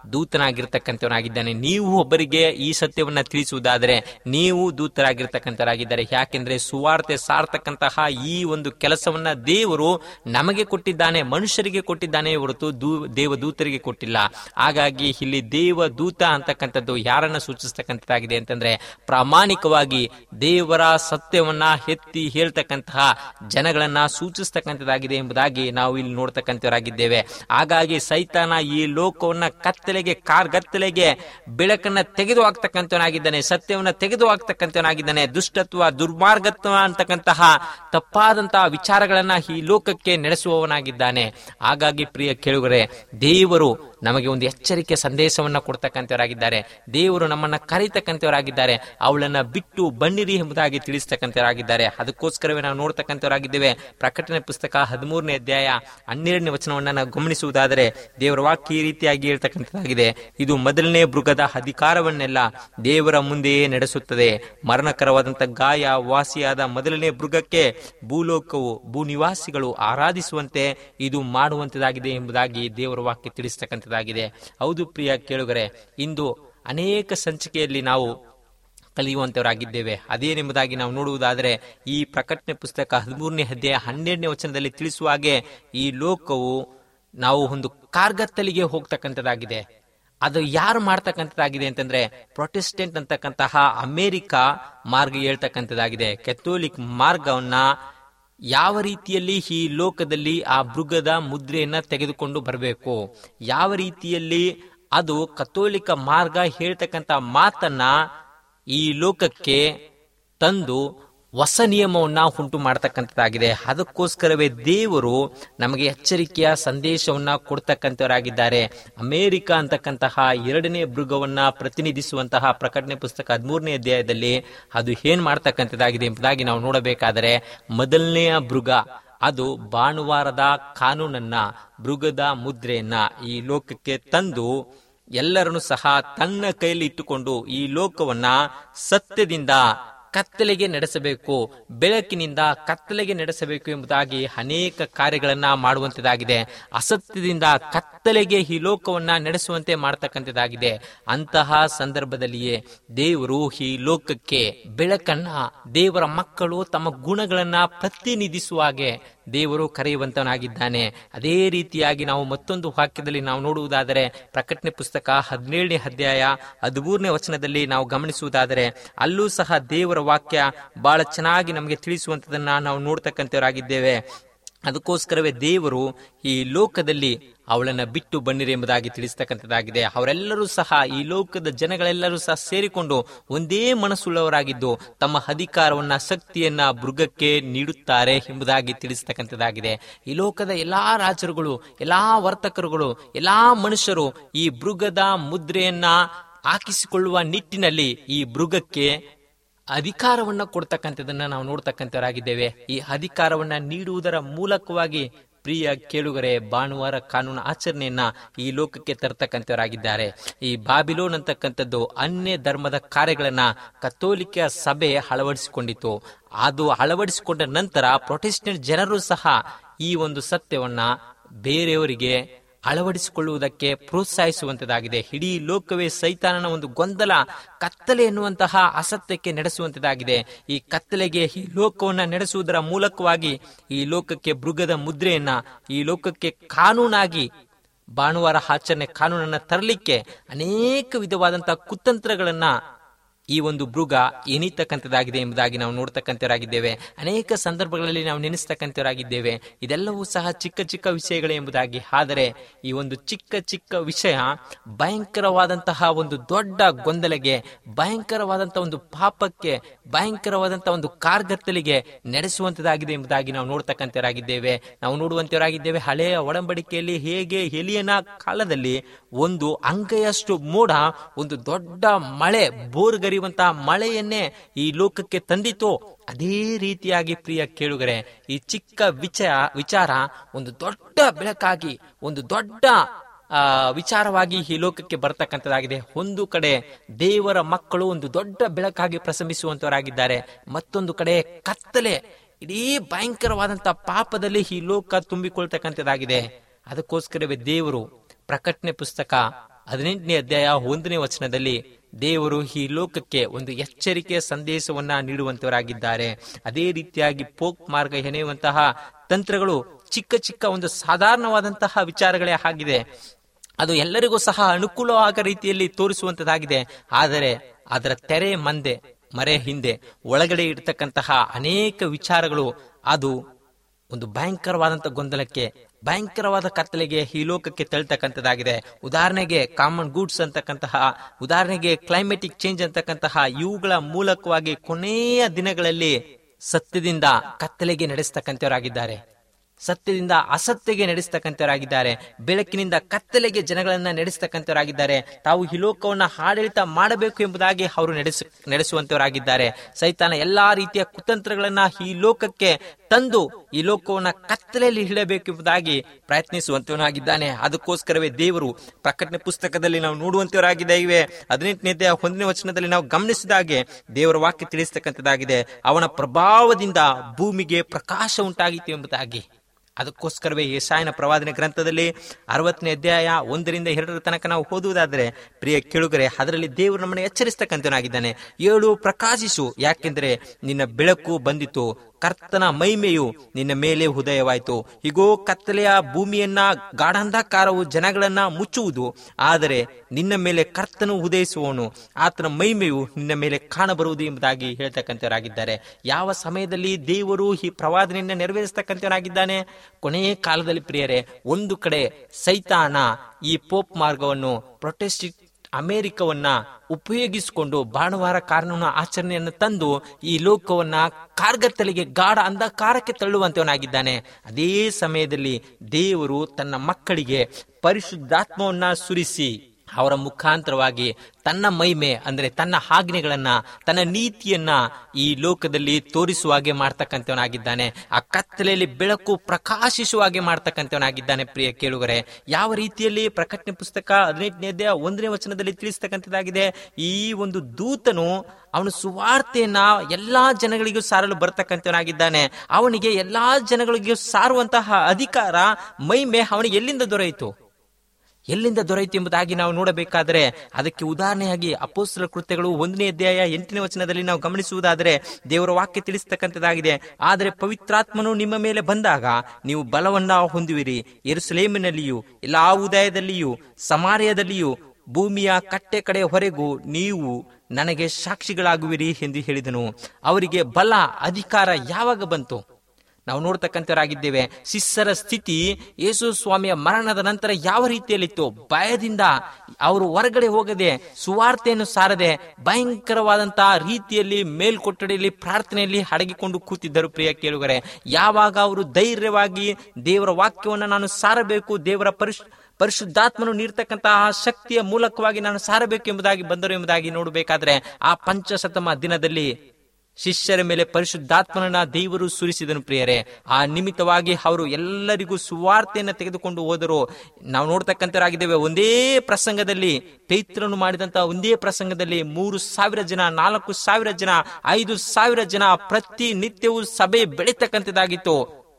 ದೂತನಾಗಿರ್ತಕ್ಕಂಥವನಾಗಿದ್ದಾನೆ ನೀವು ಒಬ್ಬರಿಗೆ ಈ ಸತ್ಯವನ್ನ ತಿಳಿಸುವುದಾದರೆ ನೀವು ದೂತರಾಗಿರ್ತಕ್ಕಂಥವರಾಗಿದ್ದಾರೆ ಯಾಕೆಂದ್ರೆ ಸುವಾರ್ತೆ ಸಾರ್ತಕ್ಕಂತಹ ಈ ಒಂದು ಕೆಲಸವನ್ನ ದೇವರು ನಮಗೆ ಕೊಟ್ಟಿದ್ದಾನೆ ಮನುಷ್ಯರಿಗೆ ಕೊಟ್ಟಿದ್ದಾನೆ ಹೊರತು ದೂ ದೇವದೂತರಿಗೆ ಕೊಟ್ಟಿಲ್ಲ ಹಾಗಾಗಿ ಇಲ್ಲಿ ದೇವದೂತ ಅಂತಕ್ಕಂಥದ್ದು ಯಾರನ್ನ ಸೂಚಿಸ್ತಕ್ಕಂಥದ್ದಾಗಿದೆ ಅಂತಂದ್ರೆ ಪ್ರಾಮಾಣಿಕವಾಗಿ ದೇವರ ಸತ್ಯವನ್ನ ಎತ್ತಿ ಹೇಳ್ತಕ್ಕಂತಹ ಜನಗಳನ್ನ ಸೂಚಿಸ್ತಕ್ಕಂಥದ್ದಾಗಿದೆ ಎಂಬುದಾಗಿ ನಾವು ಇಲ್ಲಿ ನೋಡ್ತಕ್ಕಂಥವರಾಗಿದ್ದೇವೆ ಹಾಗಾಗಿ ಸೈತಾನ ಈ ಲೋಕವನ್ನ ಕತ್ತಲೆಗೆ ಕಾರ್ಗತ್ತಲೆಗೆ ಬೆಳಕನ್ನ ತೆಗೆದು ಹಾಕ್ತಕ್ಕಂಥವನಾಗಿದ್ದಾನೆ ಸತ್ಯವನ್ನ ತೆಗೆದು ಹಾಕ್ತಕ್ಕಂಥವನಾಗಿದ್ದಾನೆ ದುಷ್ಟತ್ವ ದುರ್ಮಾರ್ಗತ್ವ ಅಂತಕ್ಕಂತಹ ತಪ್ಪಾದಂತಹ ವಿಚಾರಗಳನ್ನ ಈ ಲೋಕಕ್ಕೆ ನಡೆಸುವವನಾಗಿದ್ದಾನೆ ಹಾಗಾಗಿ ಪ್ರಿಯ ಕೇಳುಗರೆ ದೇವರು ನಮಗೆ ಒಂದು ಎಚ್ಚರಿಕೆ ಸಂದೇಶವನ್ನ ಕೊಡ್ತಕ್ಕಂಥವರಾಗಿದ್ದಾರೆ ದೇವರು ನಮ್ಮನ್ನ ಕರೀತಕ್ಕಂಥವರಾಗಿದ್ದಾರೆ ಅವಳನ್ನ ಬಿಟ್ಟು ಬನ್ನಿರಿ ಎಂಬುದಾಗಿ ತಿಳಿಸ್ತಕ್ಕಂಥವರಾಗಿದ್ದಾರೆ ಅದಕ್ಕೋಸ್ಕರವೇ ನಾವು ನೋಡ್ತಕ್ಕಂಥವರಾಗಿದ್ದೇವೆ ಪ್ರಕಟಣೆ ಪುಸ್ತಕ ಹದಿಮೂರನೇ ಅಧ್ಯಾಯ ಹನ್ನೆರಡನೇ ವಚನವನ್ನ ನಾವು ಗಮನಿಸುವುದಾದರೆ ದೇವರ ವಾಕ್ಯ ಈ ರೀತಿಯಾಗಿ ಹೇಳ್ತಕ್ಕಂಥದ್ದಾಗಿದೆ ಇದು ಮೊದಲನೇ ಮೃಗದ ಅಧಿಕಾರವನ್ನೆಲ್ಲ ದೇವರ ಮುಂದೆಯೇ ನಡೆಸುತ್ತದೆ ಮರಣಕರವಾದಂತ ಗಾಯ ವಾಸಿಯಾದ ಮೊದಲನೇ ಮೃಗಕ್ಕೆ ಭೂಲೋಕವು ಭೂ ನಿವಾಸಿಗಳು ಆರಾಧಿಸುವಂತೆ ಇದು ಮಾಡುವಂತದಾಗಿದೆ ಎಂಬುದಾಗಿ ದೇವರ ವಾಕ್ಯ ತಿಳಿಸ್ತಕ್ಕಂಥದ್ದಾಗಿದೆ ಹೌದು ಪ್ರಿಯ ಕೇಳುಗರೆ ಇಂದು ಅನೇಕ ಸಂಚಿಕೆಯಲ್ಲಿ ನಾವು ಕಲಿಯುವಂತವರಾಗಿದ್ದೇವೆ ಅದೇನೆಂಬುದಾಗಿ ನಾವು ನೋಡುವುದಾದರೆ ಈ ಪ್ರಕಟಣೆ ಪುಸ್ತಕ ಹದಿಮೂರನೇ ಅಧ್ಯಾಯ ಹನ್ನೆರಡನೇ ವಚನದಲ್ಲಿ ತಿಳಿಸುವ ಹಾಗೆ ಈ ಲೋಕವು ನಾವು ಒಂದು ಕಾರ್ಗತ್ತಲಿಗೆ ಹೋಗ್ತಕ್ಕಂಥದ್ದಾಗಿದೆ ಅದು ಯಾರು ಮಾಡ್ತಕ್ಕಂಥದ್ದಾಗಿದೆ ಅಂತಂದ್ರೆ ಪ್ರೊಟೆಸ್ಟೆಂಟ್ ಅಂತಕ್ಕಂತಹ ಅಮೆರಿಕ ಮಾರ್ಗ ಹೇಳ್ತಕ್ಕಂಥದ್ದಾಗಿದೆ ಕೆಥೋಲಿಕ್ ಮಾರ್ಗವನ್ನ ಯಾವ ರೀತಿಯಲ್ಲಿ ಈ ಲೋಕದಲ್ಲಿ ಆ ಮೃಗದ ಮುದ್ರೆಯನ್ನ ತೆಗೆದುಕೊಂಡು ಬರಬೇಕು ಯಾವ ರೀತಿಯಲ್ಲಿ ಅದು ಕಥೋಲಿಕ ಮಾರ್ಗ ಹೇಳ್ತಕ್ಕಂಥ ಮಾತನ್ನ ಈ ಲೋಕಕ್ಕೆ ತಂದು ಹೊಸ ನಿಯಮವನ್ನ ಉಂಟು ಮಾಡತಕ್ಕಂಥದ್ದಾಗಿದೆ ಅದಕ್ಕೋಸ್ಕರವೇ ದೇವರು ನಮಗೆ ಎಚ್ಚರಿಕೆಯ ಸಂದೇಶವನ್ನ ಕೊಡ್ತಕ್ಕಂಥವರಾಗಿದ್ದಾರೆ ಅಮೇರಿಕ ಅಂತಕ್ಕಂತಹ ಎರಡನೇ ಮೃಗವನ್ನ ಪ್ರತಿನಿಧಿಸುವಂತಹ ಪ್ರಕಟಣೆ ಪುಸ್ತಕ ಹದಿಮೂರನೇ ಅಧ್ಯಾಯದಲ್ಲಿ ಅದು ಏನ್ ಮಾಡ್ತಕ್ಕಂಥದ್ದಾಗಿದೆ ಎಂಬುದಾಗಿ ನಾವು ನೋಡಬೇಕಾದರೆ ಮೊದಲನೆಯ ಮೃಗ ಅದು ಭಾನುವಾರದ ಕಾನೂನನ್ನ ಮೃಗದ ಮುದ್ರೆಯನ್ನ ಈ ಲೋಕಕ್ಕೆ ತಂದು ಎಲ್ಲರನ್ನು ಸಹ ತನ್ನ ಕೈಯಲ್ಲಿ ಇಟ್ಟುಕೊಂಡು ಈ ಲೋಕವನ್ನ ಸತ್ಯದಿಂದ ಕತ್ತಲೆಗೆ ನಡೆಸಬೇಕು ಬೆಳಕಿನಿಂದ ಕತ್ತಲೆಗೆ ನಡೆಸಬೇಕು ಎಂಬುದಾಗಿ ಅನೇಕ ಕಾರ್ಯಗಳನ್ನ ಮಾಡುವಂತದಾಗಿದೆ ಅಸತ್ಯದಿಂದ ಕತ್ತಲೆಗೆ ಈ ಲೋಕವನ್ನ ನಡೆಸುವಂತೆ ಮಾಡತಕ್ಕಂಥದ್ದಾಗಿದೆ ಅಂತಹ ಸಂದರ್ಭದಲ್ಲಿಯೇ ದೇವರು ಈ ಲೋಕಕ್ಕೆ ಬೆಳಕನ್ನ ದೇವರ ಮಕ್ಕಳು ತಮ್ಮ ಗುಣಗಳನ್ನ ಪ್ರತಿನಿಧಿಸುವ ಹಾಗೆ ದೇವರು ಕರೆಯುವಂತನಾಗಿದ್ದಾನೆ ಅದೇ ರೀತಿಯಾಗಿ ನಾವು ಮತ್ತೊಂದು ವಾಕ್ಯದಲ್ಲಿ ನಾವು ನೋಡುವುದಾದರೆ ಪ್ರಕಟಣೆ ಪುಸ್ತಕ ಹದಿನೇಳನೇ ಅಧ್ಯಾಯ ಹದಿಮೂರನೇ ವಚನದಲ್ಲಿ ನಾವು ಗಮನಿಸುವುದಾದರೆ ಅಲ್ಲೂ ಸಹ ದೇವರ ವಾಕ್ಯ ಬಹಳ ಚೆನ್ನಾಗಿ ನಮಗೆ ತಿಳಿಸುವಂತದನ್ನ ನಾವು ನೋಡ್ತಕ್ಕಂಥವರಾಗಿದ್ದೇವೆ ಅದಕ್ಕೋಸ್ಕರವೇ ದೇವರು ಈ ಲೋಕದಲ್ಲಿ ಅವಳನ್ನ ಬಿಟ್ಟು ಬನ್ನಿರಿ ಎಂಬುದಾಗಿ ತಿಳಿಸ್ತಕ್ಕಂಥದ್ದಾಗಿದೆ ಅವರೆಲ್ಲರೂ ಸಹ ಈ ಲೋಕದ ಜನಗಳೆಲ್ಲರೂ ಸಹ ಸೇರಿಕೊಂಡು ಒಂದೇ ಮನಸ್ಸುಳ್ಳವರಾಗಿದ್ದು ತಮ್ಮ ಅಧಿಕಾರವನ್ನ ಶಕ್ತಿಯನ್ನ ಮೃಗಕ್ಕೆ ನೀಡುತ್ತಾರೆ ಎಂಬುದಾಗಿ ತಿಳಿಸ್ತಕ್ಕಂಥದ್ದಾಗಿದೆ ಈ ಲೋಕದ ಎಲ್ಲಾ ರಾಜರುಗಳು ಎಲ್ಲಾ ವರ್ತಕರುಗಳು ಎಲ್ಲಾ ಮನುಷ್ಯರು ಈ ಮೃಗದ ಮುದ್ರೆಯನ್ನ ಹಾಕಿಸಿಕೊಳ್ಳುವ ನಿಟ್ಟಿನಲ್ಲಿ ಈ ಮೃಗಕ್ಕೆ ಅಧಿಕಾರವನ್ನ ಕೊಡ್ತಕ್ಕಂಥದನ್ನ ನಾವು ನೋಡ್ತಕ್ಕಂಥವರಾಗಿದ್ದೇವೆ ಈ ಅಧಿಕಾರವನ್ನ ನೀಡುವುದರ ಮೂಲಕವಾಗಿ ಪ್ರಿಯ ಕೇಳುಗರೆ ಭಾನುವಾರ ಕಾನೂನು ಆಚರಣೆಯನ್ನ ಈ ಲೋಕಕ್ಕೆ ತರ್ತಕ್ಕಂಥವರಾಗಿದ್ದಾರೆ ಈ ಬಾಬಿಲೋನ್ ಅಂತಕ್ಕಂಥದ್ದು ಅನ್ಯ ಧರ್ಮದ ಕಾರ್ಯಗಳನ್ನ ಕಥೋಲಿಕ ಸಭೆ ಅಳವಡಿಸಿಕೊಂಡಿತು ಅದು ಅಳವಡಿಸಿಕೊಂಡ ನಂತರ ಪ್ರೊಟೆಸ್ಟೆಂಟ್ ಜನರು ಸಹ ಈ ಒಂದು ಸತ್ಯವನ್ನ ಬೇರೆಯವರಿಗೆ ಅಳವಡಿಸಿಕೊಳ್ಳುವುದಕ್ಕೆ ಪ್ರೋತ್ಸಾಹಿಸುವಂತದಾಗಿದೆ ಇಡೀ ಲೋಕವೇ ಸೈತಾನನ ಒಂದು ಗೊಂದಲ ಕತ್ತಲೆ ಎನ್ನುವಂತಹ ಅಸತ್ಯಕ್ಕೆ ನಡೆಸುವಂತದಾಗಿದೆ ಈ ಕತ್ತಲೆಗೆ ಈ ಲೋಕವನ್ನ ನಡೆಸುವುದರ ಮೂಲಕವಾಗಿ ಈ ಲೋಕಕ್ಕೆ ಮೃಗದ ಮುದ್ರೆಯನ್ನ ಈ ಲೋಕಕ್ಕೆ ಕಾನೂನಾಗಿ ಭಾನುವಾರ ಆಚರಣೆ ಕಾನೂನನ್ನ ತರಲಿಕ್ಕೆ ಅನೇಕ ವಿಧವಾದಂತಹ ಕುತಂತ್ರಗಳನ್ನ ಈ ಒಂದು ಮೃಗ ಎನಿತಕ್ಕಂಥದ್ದಾಗಿದೆ ಎಂಬುದಾಗಿ ನಾವು ನೋಡ್ತಕ್ಕಂಥವರಾಗಿದ್ದೇವೆ ಅನೇಕ ಸಂದರ್ಭಗಳಲ್ಲಿ ನಾವು ನೆನೆಸ್ತಕ್ಕಂಥವರಾಗಿದ್ದೇವೆ ಇದೆಲ್ಲವೂ ಸಹ ಚಿಕ್ಕ ಚಿಕ್ಕ ವಿಷಯಗಳೇ ಎಂಬುದಾಗಿ ಆದರೆ ಈ ಒಂದು ಚಿಕ್ಕ ಚಿಕ್ಕ ವಿಷಯ ಭಯಂಕರವಾದಂತಹ ಒಂದು ದೊಡ್ಡ ಗೊಂದಲೆಗೆ ಭಯಂಕರವಾದಂತಹ ಒಂದು ಪಾಪಕ್ಕೆ ಭಯಂಕರವಾದಂತಹ ಒಂದು ಕಾರ್ಗತ್ತಲಿಗೆ ನಡೆಸುವಂತದಾಗಿದೆ ಎಂಬುದಾಗಿ ನಾವು ನೋಡ್ತಕ್ಕಂಥವರಾಗಿದ್ದೇವೆ ನಾವು ನೋಡುವಂತವರಾಗಿದ್ದೇವೆ ಹಳೆಯ ಒಡಂಬಡಿಕೆಯಲ್ಲಿ ಹೇಗೆ ಎಲಿಯನ ಕಾಲದಲ್ಲಿ ಒಂದು ಅಂಗೈಯಷ್ಟು ಮೋಡ ಒಂದು ದೊಡ್ಡ ಮಳೆ ಬೋರ್ಗರಿಯುವಂತಹ ಮಳೆಯನ್ನೇ ಈ ಲೋಕಕ್ಕೆ ತಂದಿತು ಅದೇ ರೀತಿಯಾಗಿ ಪ್ರಿಯ ಕೇಳುಗರೆ ಈ ಚಿಕ್ಕ ವಿಚಾರ ವಿಚಾರ ಒಂದು ದೊಡ್ಡ ಬೆಳಕಾಗಿ ಒಂದು ದೊಡ್ಡ ಆ ವಿಚಾರವಾಗಿ ಈ ಲೋಕಕ್ಕೆ ಬರ್ತಕ್ಕಂಥದ್ದಾಗಿದೆ ಒಂದು ಕಡೆ ದೇವರ ಮಕ್ಕಳು ಒಂದು ದೊಡ್ಡ ಬೆಳಕಾಗಿ ಪ್ರಶಂಸಿಸುವಂತವರಾಗಿದ್ದಾರೆ ಮತ್ತೊಂದು ಕಡೆ ಕತ್ತಲೆ ಇಡೀ ಭಯಂಕರವಾದಂತ ಪಾಪದಲ್ಲಿ ಈ ಲೋಕ ತುಂಬಿಕೊಳ್ತಕ್ಕಂಥದ್ದಾಗಿದೆ ಅದಕ್ಕೋಸ್ಕರವೇ ದೇವರು ಪ್ರಕಟಣೆ ಪುಸ್ತಕ ಹದಿನೆಂಟನೇ ಅಧ್ಯಾಯ ಒಂದನೇ ವಚನದಲ್ಲಿ ದೇವರು ಈ ಲೋಕಕ್ಕೆ ಒಂದು ಎಚ್ಚರಿಕೆಯ ಸಂದೇಶವನ್ನ ನೀಡುವಂತವರಾಗಿದ್ದಾರೆ ಅದೇ ರೀತಿಯಾಗಿ ಪೋಕ್ ಮಾರ್ಗ ಹೆಣೆಯುವಂತಹ ತಂತ್ರಗಳು ಚಿಕ್ಕ ಚಿಕ್ಕ ಒಂದು ಸಾಧಾರಣವಾದಂತಹ ವಿಚಾರಗಳೇ ಆಗಿದೆ ಅದು ಎಲ್ಲರಿಗೂ ಸಹ ಅನುಕೂಲವಾದ ರೀತಿಯಲ್ಲಿ ತೋರಿಸುವಂತದ್ದಾಗಿದೆ ಆದರೆ ಅದರ ತೆರೆ ಮಂದೆ ಮರೆ ಹಿಂದೆ ಒಳಗಡೆ ಇರತಕ್ಕಂತಹ ಅನೇಕ ವಿಚಾರಗಳು ಅದು ಒಂದು ಭಯಂಕರವಾದಂತ ಗೊಂದಲಕ್ಕೆ ಭಯಂಕರವಾದ ಕತ್ತಲೆಗೆ ಈ ಲೋಕಕ್ಕೆ ತಳ್ತಕ್ಕಂಥದ್ದಾಗಿದೆ ಉದಾಹರಣೆಗೆ ಕಾಮನ್ ಗೂಡ್ಸ್ ಅಂತಕ್ಕಂತಹ ಉದಾಹರಣೆಗೆ ಕ್ಲೈಮೆಟಿಕ್ ಚೇಂಜ್ ಅಂತಕ್ಕಂತಹ ಇವುಗಳ ಮೂಲಕವಾಗಿ ಕೊನೆಯ ದಿನಗಳಲ್ಲಿ ಸತ್ಯದಿಂದ ಕತ್ತಲೆಗೆ ನಡೆಸ್ತಕ್ಕಂಥವರಾಗಿದ್ದಾರೆ ಸತ್ಯದಿಂದ ಅಸತ್ಯಗೆ ನಡೆಸ್ತಕ್ಕಂಥವರಾಗಿದ್ದಾರೆ ಬೆಳಕಿನಿಂದ ಕತ್ತಲೆಗೆ ಜನಗಳನ್ನ ನಡೆಸ್ತಕ್ಕಂಥವರಾಗಿದ್ದಾರೆ ತಾವು ಈ ಲೋಕವನ್ನ ಆಡಳಿತ ಮಾಡಬೇಕು ಎಂಬುದಾಗಿ ಅವರು ನಡೆಸ ನಡೆಸುವಂತವರಾಗಿದ್ದಾರೆ ಸೈತಾನ ಎಲ್ಲಾ ರೀತಿಯ ಕುತಂತ್ರಗಳನ್ನ ಈ ಲೋಕಕ್ಕೆ ತಂದು ಈ ಲೋಕವನ್ನ ಕತ್ತಲೆಯಲ್ಲಿ ಇಡಬೇಕು ಎಂಬುದಾಗಿ ಪ್ರಯತ್ನಿಸುವಂತವನಾಗಿದ್ದಾನೆ ಅದಕ್ಕೋಸ್ಕರವೇ ದೇವರು ಪ್ರಕಟಣೆ ಪುಸ್ತಕದಲ್ಲಿ ನಾವು ನೋಡುವಂತವರಾಗಿದ್ದೇವೆ ಹದಿನೆಂಟನೇ ಒಂದನೇ ವಚನದಲ್ಲಿ ನಾವು ಗಮನಿಸಿದ ಹಾಗೆ ದೇವರ ವಾಕ್ಯ ತಿಳಿಸ್ತಕ್ಕಂಥದ್ದಾಗಿದೆ ಅವನ ಪ್ರಭಾವದಿಂದ ಭೂಮಿಗೆ ಪ್ರಕಾಶ ಉಂಟಾಗಿತ್ತು ಎಂಬುದಾಗಿ ಅದಕ್ಕೋಸ್ಕರವೇ ಯಶಾಯನ ಪ್ರವಾದನೆ ಗ್ರಂಥದಲ್ಲಿ ಅರವತ್ತನೇ ಅಧ್ಯಾಯ ಒಂದರಿಂದ ಎರಡರ ತನಕ ನಾವು ಓದುವುದಾದ್ರೆ ಪ್ರಿಯ ಕೇಳುಗರೆ ಅದರಲ್ಲಿ ದೇವರು ನಮ್ಮನ್ನು ಎಚ್ಚರಿಸ್ತಕ್ಕಂಥವನಾಗಿದ್ದಾನೆ ಏಳು ಪ್ರಕಾಶಿಸು ಯಾಕೆಂದರೆ ನಿನ್ನ ಬೆಳಕು ಬಂದಿತು ಕರ್ತನ ಮೈಮೆಯು ನಿನ್ನ ಮೇಲೆ ಉದಯವಾಯಿತು ಹೀಗೋ ಕತ್ತಲೆಯ ಭೂಮಿಯನ್ನ ಗಾಢಾಂಧಕಾರವು ಜನಗಳನ್ನ ಮುಚ್ಚುವುದು ಆದರೆ ನಿನ್ನ ಮೇಲೆ ಕರ್ತನು ಉದಯಿಸುವವನು ಆತನ ಮೈಮೆಯು ನಿನ್ನ ಮೇಲೆ ಕಾಣಬರುವುದು ಎಂಬುದಾಗಿ ಹೇಳ್ತಕ್ಕಂಥವರಾಗಿದ್ದಾರೆ ಯಾವ ಸಮಯದಲ್ಲಿ ದೇವರು ಈ ಪ್ರವಾದನೆಯನ್ನ ನೆರವೇರಿಸ್ತಕ್ಕಂಥವನಾಗಿದ್ದಾನೆ ಕೊನೆಯ ಕಾಲದಲ್ಲಿ ಪ್ರಿಯರೇ ಒಂದು ಕಡೆ ಸೈತಾನ ಈ ಪೋಪ್ ಮಾರ್ಗವನ್ನು ಪ್ರೊಟೆಸ್ಟಿ ಅಮೆರಿಕವನ್ನ ಉಪಯೋಗಿಸಿಕೊಂಡು ಭಾನುವಾರ ಕಾನೂನು ಆಚರಣೆಯನ್ನು ತಂದು ಈ ಲೋಕವನ್ನ ಕಾರ್ಗತ್ತಲಿಗೆ ಗಾಢ ಅಂಧಕಾರಕ್ಕೆ ತಳ್ಳುವಂತವನಾಗಿದ್ದಾನೆ ಅದೇ ಸಮಯದಲ್ಲಿ ದೇವರು ತನ್ನ ಮಕ್ಕಳಿಗೆ ಪರಿಶುದ್ಧಾತ್ಮವನ್ನ ಸುರಿಸಿ ಅವರ ಮುಖಾಂತರವಾಗಿ ತನ್ನ ಮೈಮೆ ಅಂದ್ರೆ ತನ್ನ ಆಜ್ಞೆಗಳನ್ನ ತನ್ನ ನೀತಿಯನ್ನ ಈ ಲೋಕದಲ್ಲಿ ತೋರಿಸುವ ಹಾಗೆ ಮಾಡ್ತಕ್ಕಂಥವನಾಗಿದ್ದಾನೆ ಆ ಕತ್ತಲೆಯಲ್ಲಿ ಬೆಳಕು ಪ್ರಕಾಶಿಸುವ ಹಾಗೆ ಮಾಡ್ತಕ್ಕಂಥವನಾಗಿದ್ದಾನೆ ಪ್ರಿಯ ಕೇಳುಗರೆ ಯಾವ ರೀತಿಯಲ್ಲಿ ಪ್ರಕಟಣೆ ಪುಸ್ತಕ ಹದಿನೆಂಟನೇ ಅಧ್ಯಾಯ ಒಂದನೇ ವಚನದಲ್ಲಿ ತಿಳಿಸ್ತಕ್ಕಂಥದ್ದಾಗಿದೆ ಈ ಒಂದು ದೂತನು ಅವನು ಸುವಾರ್ತೆಯನ್ನ ಎಲ್ಲಾ ಜನಗಳಿಗೂ ಸಾರಲು ಬರ್ತಕ್ಕಂಥವನಾಗಿದ್ದಾನೆ ಅವನಿಗೆ ಎಲ್ಲಾ ಜನಗಳಿಗೂ ಸಾರುವಂತಹ ಅಧಿಕಾರ ಮೈಮೆ ಅವನಿಗೆ ಎಲ್ಲಿಂದ ದೊರೆಯಿತು ಎಲ್ಲಿಂದ ದೊರೆಯಿತು ಎಂಬುದಾಗಿ ನಾವು ನೋಡಬೇಕಾದರೆ ಅದಕ್ಕೆ ಉದಾಹರಣೆಯಾಗಿ ಅಪೋಸ್ತರ ಕೃತ್ಯಗಳು ಒಂದನೇ ಅಧ್ಯಾಯ ಎಂಟನೇ ವಚನದಲ್ಲಿ ನಾವು ಗಮನಿಸುವುದಾದರೆ ದೇವರ ವಾಕ್ಯ ತಿಳಿಸ್ತಕ್ಕಂಥದ್ದಾಗಿದೆ ಆದರೆ ಪವಿತ್ರಾತ್ಮನು ನಿಮ್ಮ ಮೇಲೆ ಬಂದಾಗ ನೀವು ಬಲವನ್ನ ಹೊಂದುವಿರಿ ಎರುಸಲೇಮಿನಲ್ಲಿಯೂ ಎಲ್ಲಾ ಉದಯದಲ್ಲಿಯೂ ಸಮಾರ್ಯದಲ್ಲಿಯೂ ಭೂಮಿಯ ಕಟ್ಟೆ ಕಡೆ ಹೊರೆಗೂ ನೀವು ನನಗೆ ಸಾಕ್ಷಿಗಳಾಗುವಿರಿ ಎಂದು ಹೇಳಿದನು ಅವರಿಗೆ ಬಲ ಅಧಿಕಾರ ಯಾವಾಗ ಬಂತು ನಾವು ನೋಡ್ತಕ್ಕಂಥವರಾಗಿದ್ದೇವೆ ಶಿಷ್ಯರ ಸ್ಥಿತಿ ಯೇಸು ಸ್ವಾಮಿಯ ಮರಣದ ನಂತರ ಯಾವ ರೀತಿಯಲ್ಲಿತ್ತು ಭಯದಿಂದ ಅವರು ಹೊರಗಡೆ ಹೋಗದೆ ಸುವಾರ್ತೆಯನ್ನು ಸಾರದೆ ಭಯಂಕರವಾದಂತಹ ರೀತಿಯಲ್ಲಿ ಮೇಲ್ಕೊಠಡಿಯಲ್ಲಿ ಪ್ರಾರ್ಥನೆಯಲ್ಲಿ ಅಡಗಿಕೊಂಡು ಕೂತಿದ್ದರು ಪ್ರಿಯ ಕೇಳುಗರೆ ಯಾವಾಗ ಅವರು ಧೈರ್ಯವಾಗಿ ದೇವರ ವಾಕ್ಯವನ್ನು ನಾನು ಸಾರಬೇಕು ದೇವರ ಪರಿಶ್ ಪರಿಶುದ್ಧಾತ್ಮನು ನೀಡ್ತಕ್ಕಂತಹ ಶಕ್ತಿಯ ಮೂಲಕವಾಗಿ ನಾನು ಸಾರಬೇಕು ಎಂಬುದಾಗಿ ಬಂದರು ಎಂಬುದಾಗಿ ನೋಡಬೇಕಾದ್ರೆ ಆ ಪಂಚಶತಮ ದಿನದಲ್ಲಿ ಶಿಷ್ಯರ ಮೇಲೆ ಪರಿಶುದ್ಧಾತ್ಮನನ್ನ ದೇವರು ಸುರಿಸಿದನು ಪ್ರಿಯರೇ ಆ ನಿಮಿತ್ತವಾಗಿ ಅವರು ಎಲ್ಲರಿಗೂ ಸುವಾರ್ತೆಯನ್ನು ತೆಗೆದುಕೊಂಡು ಹೋದರು ನಾವು ನೋಡ್ತಕ್ಕಂಥರಾಗಿದ್ದೇವೆ ಒಂದೇ ಪ್ರಸಂಗದಲ್ಲಿ ಪೈತ್ರನು ಮಾಡಿದಂತಹ ಒಂದೇ ಪ್ರಸಂಗದಲ್ಲಿ ಮೂರು ಸಾವಿರ ಜನ ನಾಲ್ಕು ಸಾವಿರ ಜನ ಐದು ಸಾವಿರ ಜನ ಪ್ರತಿ ನಿತ್ಯವೂ ಸಭೆ ಬೆಳೀತಕ್ಕಂಥದ್ದಾಗಿತ್ತು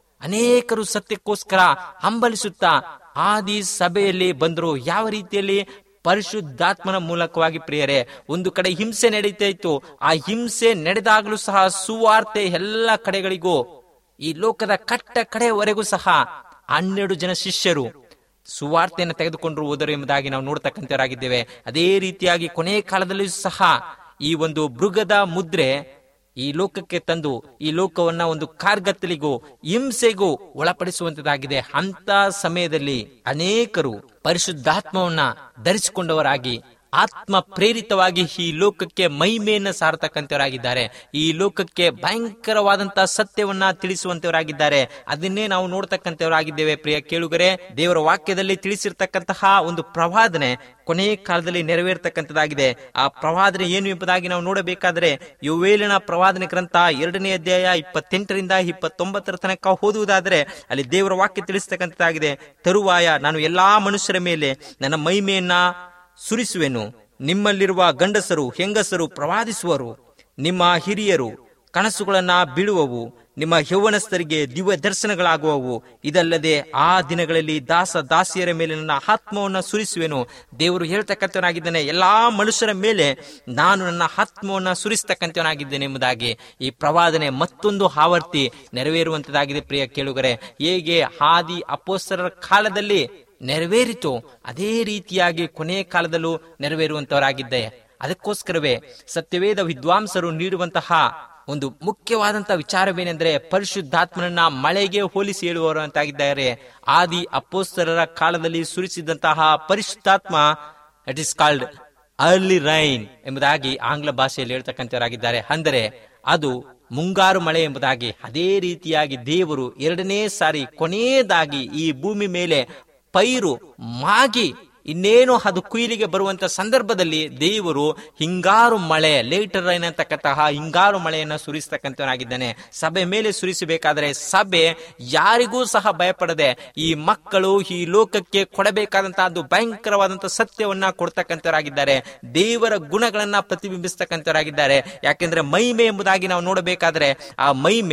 ಅನೇಕರು ಸತ್ಯಕ್ಕೋಸ್ಕರ ಹಂಬಲಿಸುತ್ತಾ ಆದಿ ಸಭೆಯಲ್ಲಿ ಬಂದರು ಯಾವ ರೀತಿಯಲ್ಲಿ ಪರಿಶುದ್ಧಾತ್ಮನ ಮೂಲಕವಾಗಿ ಪ್ರಿಯರೇ ಒಂದು ಕಡೆ ಹಿಂಸೆ ನಡೀತಾ ಇತ್ತು ಆ ಹಿಂಸೆ ನಡೆದಾಗಲೂ ಸಹ ಸುವಾರ್ತೆ ಎಲ್ಲ ಕಡೆಗಳಿಗೂ ಈ ಲೋಕದ ಕಟ್ಟ ಕಡೆಯವರೆಗೂ ಸಹ ಹನ್ನೆರಡು ಜನ ಶಿಷ್ಯರು ಸುವಾರ್ತೆಯನ್ನು ತೆಗೆದುಕೊಂಡು ಹೋದರು ಎಂಬುದಾಗಿ ನಾವು ನೋಡ್ತಕ್ಕಂಥವರಾಗಿದ್ದೇವೆ ಅದೇ ರೀತಿಯಾಗಿ ಕೊನೆಯ ಕಾಲದಲ್ಲಿಯೂ ಸಹ ಈ ಒಂದು ಮೃಗದ ಮುದ್ರೆ ಈ ಲೋಕಕ್ಕೆ ತಂದು ಈ ಲೋಕವನ್ನ ಒಂದು ಕಾರ್ಗತ್ತಲಿಗೂ ಹಿಂಸೆಗೂ ಒಳಪಡಿಸುವಂತದಾಗಿದೆ ಅಂತ ಸಮಯದಲ್ಲಿ ಅನೇಕರು ಪರಿಶುದ್ಧಾತ್ಮವನ್ನ ಧರಿಸಿಕೊಂಡವರಾಗಿ ಆತ್ಮ ಪ್ರೇರಿತವಾಗಿ ಈ ಲೋಕಕ್ಕೆ ಮಹಿಮೆಯನ್ನ ಸಾರತಕ್ಕಂಥವರಾಗಿದ್ದಾರೆ ಈ ಲೋಕಕ್ಕೆ ಭಯಂಕರವಾದಂತಹ ಸತ್ಯವನ್ನ ತಿಳಿಸುವಂತವರಾಗಿದ್ದಾರೆ ಅದನ್ನೇ ನಾವು ನೋಡ್ತಕ್ಕಂಥವರಾಗಿದ್ದೇವೆ ಪ್ರಿಯ ಕೇಳುಗರೆ ದೇವರ ವಾಕ್ಯದಲ್ಲಿ ತಿಳಿಸಿರ್ತಕ್ಕಂತಹ ಒಂದು ಪ್ರವಾದನೆ ಕೊನೆಯ ಕಾಲದಲ್ಲಿ ನೆರವೇರ್ತಕ್ಕಂಥದ್ದಾಗಿದೆ ಆ ಪ್ರವಾದನೆ ಏನು ಎಂಬುದಾಗಿ ನಾವು ನೋಡಬೇಕಾದ್ರೆ ಯುವೇಲಿನ ಪ್ರವಾದನೆ ಗ್ರಂಥ ಎರಡನೇ ಅಧ್ಯಾಯ ಇಪ್ಪತ್ತೆಂಟರಿಂದ ಇಪ್ಪತ್ತೊಂಬತ್ತರ ತನಕ ಓದುವುದಾದರೆ ಅಲ್ಲಿ ದೇವರ ವಾಕ್ಯ ತಿಳಿಸ್ತಕ್ಕಂಥದ್ದಾಗಿದೆ ತರುವಾಯ ನಾನು ಎಲ್ಲಾ ಮನುಷ್ಯರ ಮೇಲೆ ನನ್ನ ಮಹಿಮೆಯನ್ನ ಸುರಿಸುವೆನು ನಿಮ್ಮಲ್ಲಿರುವ ಗಂಡಸರು ಹೆಂಗಸರು ಪ್ರವಾದಿಸುವರು ನಿಮ್ಮ ಹಿರಿಯರು ಕನಸುಗಳನ್ನ ಬೀಳುವವು ನಿಮ್ಮ ಯೌವನಸ್ಥರಿಗೆ ದಿವ್ಯ ದರ್ಶನಗಳಾಗುವವು ಇದಲ್ಲದೆ ಆ ದಿನಗಳಲ್ಲಿ ದಾಸ ದಾಸಿಯರ ಮೇಲೆ ನನ್ನ ಆತ್ಮವನ್ನ ಸುರಿಸುವೆನು ದೇವರು ಹೇಳ್ತಕ್ಕಂಥವನಾಗಿದ್ದಾನೆ ಎಲ್ಲಾ ಮನುಷ್ಯರ ಮೇಲೆ ನಾನು ನನ್ನ ಆತ್ಮವನ್ನ ಸುರಿಸ್ತಕ್ಕಂಥವನಾಗಿದ್ದೇನೆ ಎಂಬುದಾಗಿ ಈ ಪ್ರವಾದನೆ ಮತ್ತೊಂದು ಆವರ್ತಿ ನೆರವೇರುವಂತದಾಗಿದೆ ಪ್ರಿಯ ಕೇಳುಗರೆ ಹೇಗೆ ಆದಿ ಅಪೋಸ್ತರರ ಕಾಲದಲ್ಲಿ ನೆರವೇರಿತು ಅದೇ ರೀತಿಯಾಗಿ ಕೊನೆಯ ಕಾಲದಲ್ಲೂ ನೆರವೇರುವಂತವರಾಗಿದ್ದೆ ಅದಕ್ಕೋಸ್ಕರವೇ ಸತ್ಯವೇದ ವಿದ್ವಾಂಸರು ನೀಡುವಂತಹ ಒಂದು ಮುಖ್ಯವಾದಂತಹ ವಿಚಾರವೇನೆಂದರೆ ಪರಿಶುದ್ಧಾತ್ಮನನ್ನ ಮಳೆಗೆ ಹೋಲಿಸಿ ಹೇಳುವವರು ಅಂತಾಗಿದ್ದಾರೆ ಆದಿ ಅಪೋಸ್ತರರ ಕಾಲದಲ್ಲಿ ಸುರಿಸಿದಂತಹ ಪರಿಶುದ್ಧಾತ್ಮ it is called early rain ಎಂಬುದಾಗಿ ಆಂಗ್ಲ ಭಾಷೆಯಲ್ಲಿ ಹೇಳ್ತಕ್ಕಂಥವರಾಗಿದ್ದಾರೆ ಅಂದರೆ ಅದು ಮುಂಗಾರು ಮಳೆ ಎಂಬುದಾಗಿ ಅದೇ ರೀತಿಯಾಗಿ ದೇವರು ಎರಡನೇ ಸಾರಿ ಕೊನೆಯದಾಗಿ ಈ ಭೂಮಿ ಮೇಲೆ ಪೈರು ಮಾಗಿ ಇನ್ನೇನು ಅದು ಕುಯಿಲಿಗೆ ಬರುವಂತ ಸಂದರ್ಭದಲ್ಲಿ ದೇವರು ಹಿಂಗಾರು ಮಳೆ ಲೇಟರ್ ಅನ್ನತಕ್ಕಂತಹ ಹಿಂಗಾರು ಮಳೆಯನ್ನ ಸುರಿಸ್ತಕ್ಕಂಥವನಾಗಿದ್ದಾನೆ ಸಭೆ ಮೇಲೆ ಸುರಿಸಬೇಕಾದರೆ ಸಭೆ ಯಾರಿಗೂ ಸಹ ಭಯಪಡದೆ ಈ ಮಕ್ಕಳು ಈ ಲೋಕಕ್ಕೆ ಕೊಡಬೇಕಾದಂತಹ ಒಂದು ಭಯಂಕರವಾದಂತಹ ಸತ್ಯವನ್ನ ಕೊಡ್ತಕ್ಕಂಥವರಾಗಿದ್ದಾರೆ ದೇವರ ಗುಣಗಳನ್ನ ಪ್ರತಿಬಿಂಬಿಸ್ತಕ್ಕಂಥವರಾಗಿದ್ದಾರೆ ಯಾಕೆಂದ್ರೆ ಮೈಮೆ ಎಂಬುದಾಗಿ ನಾವು ನೋಡಬೇಕಾದ್ರೆ ಆ ಮೈಮೆ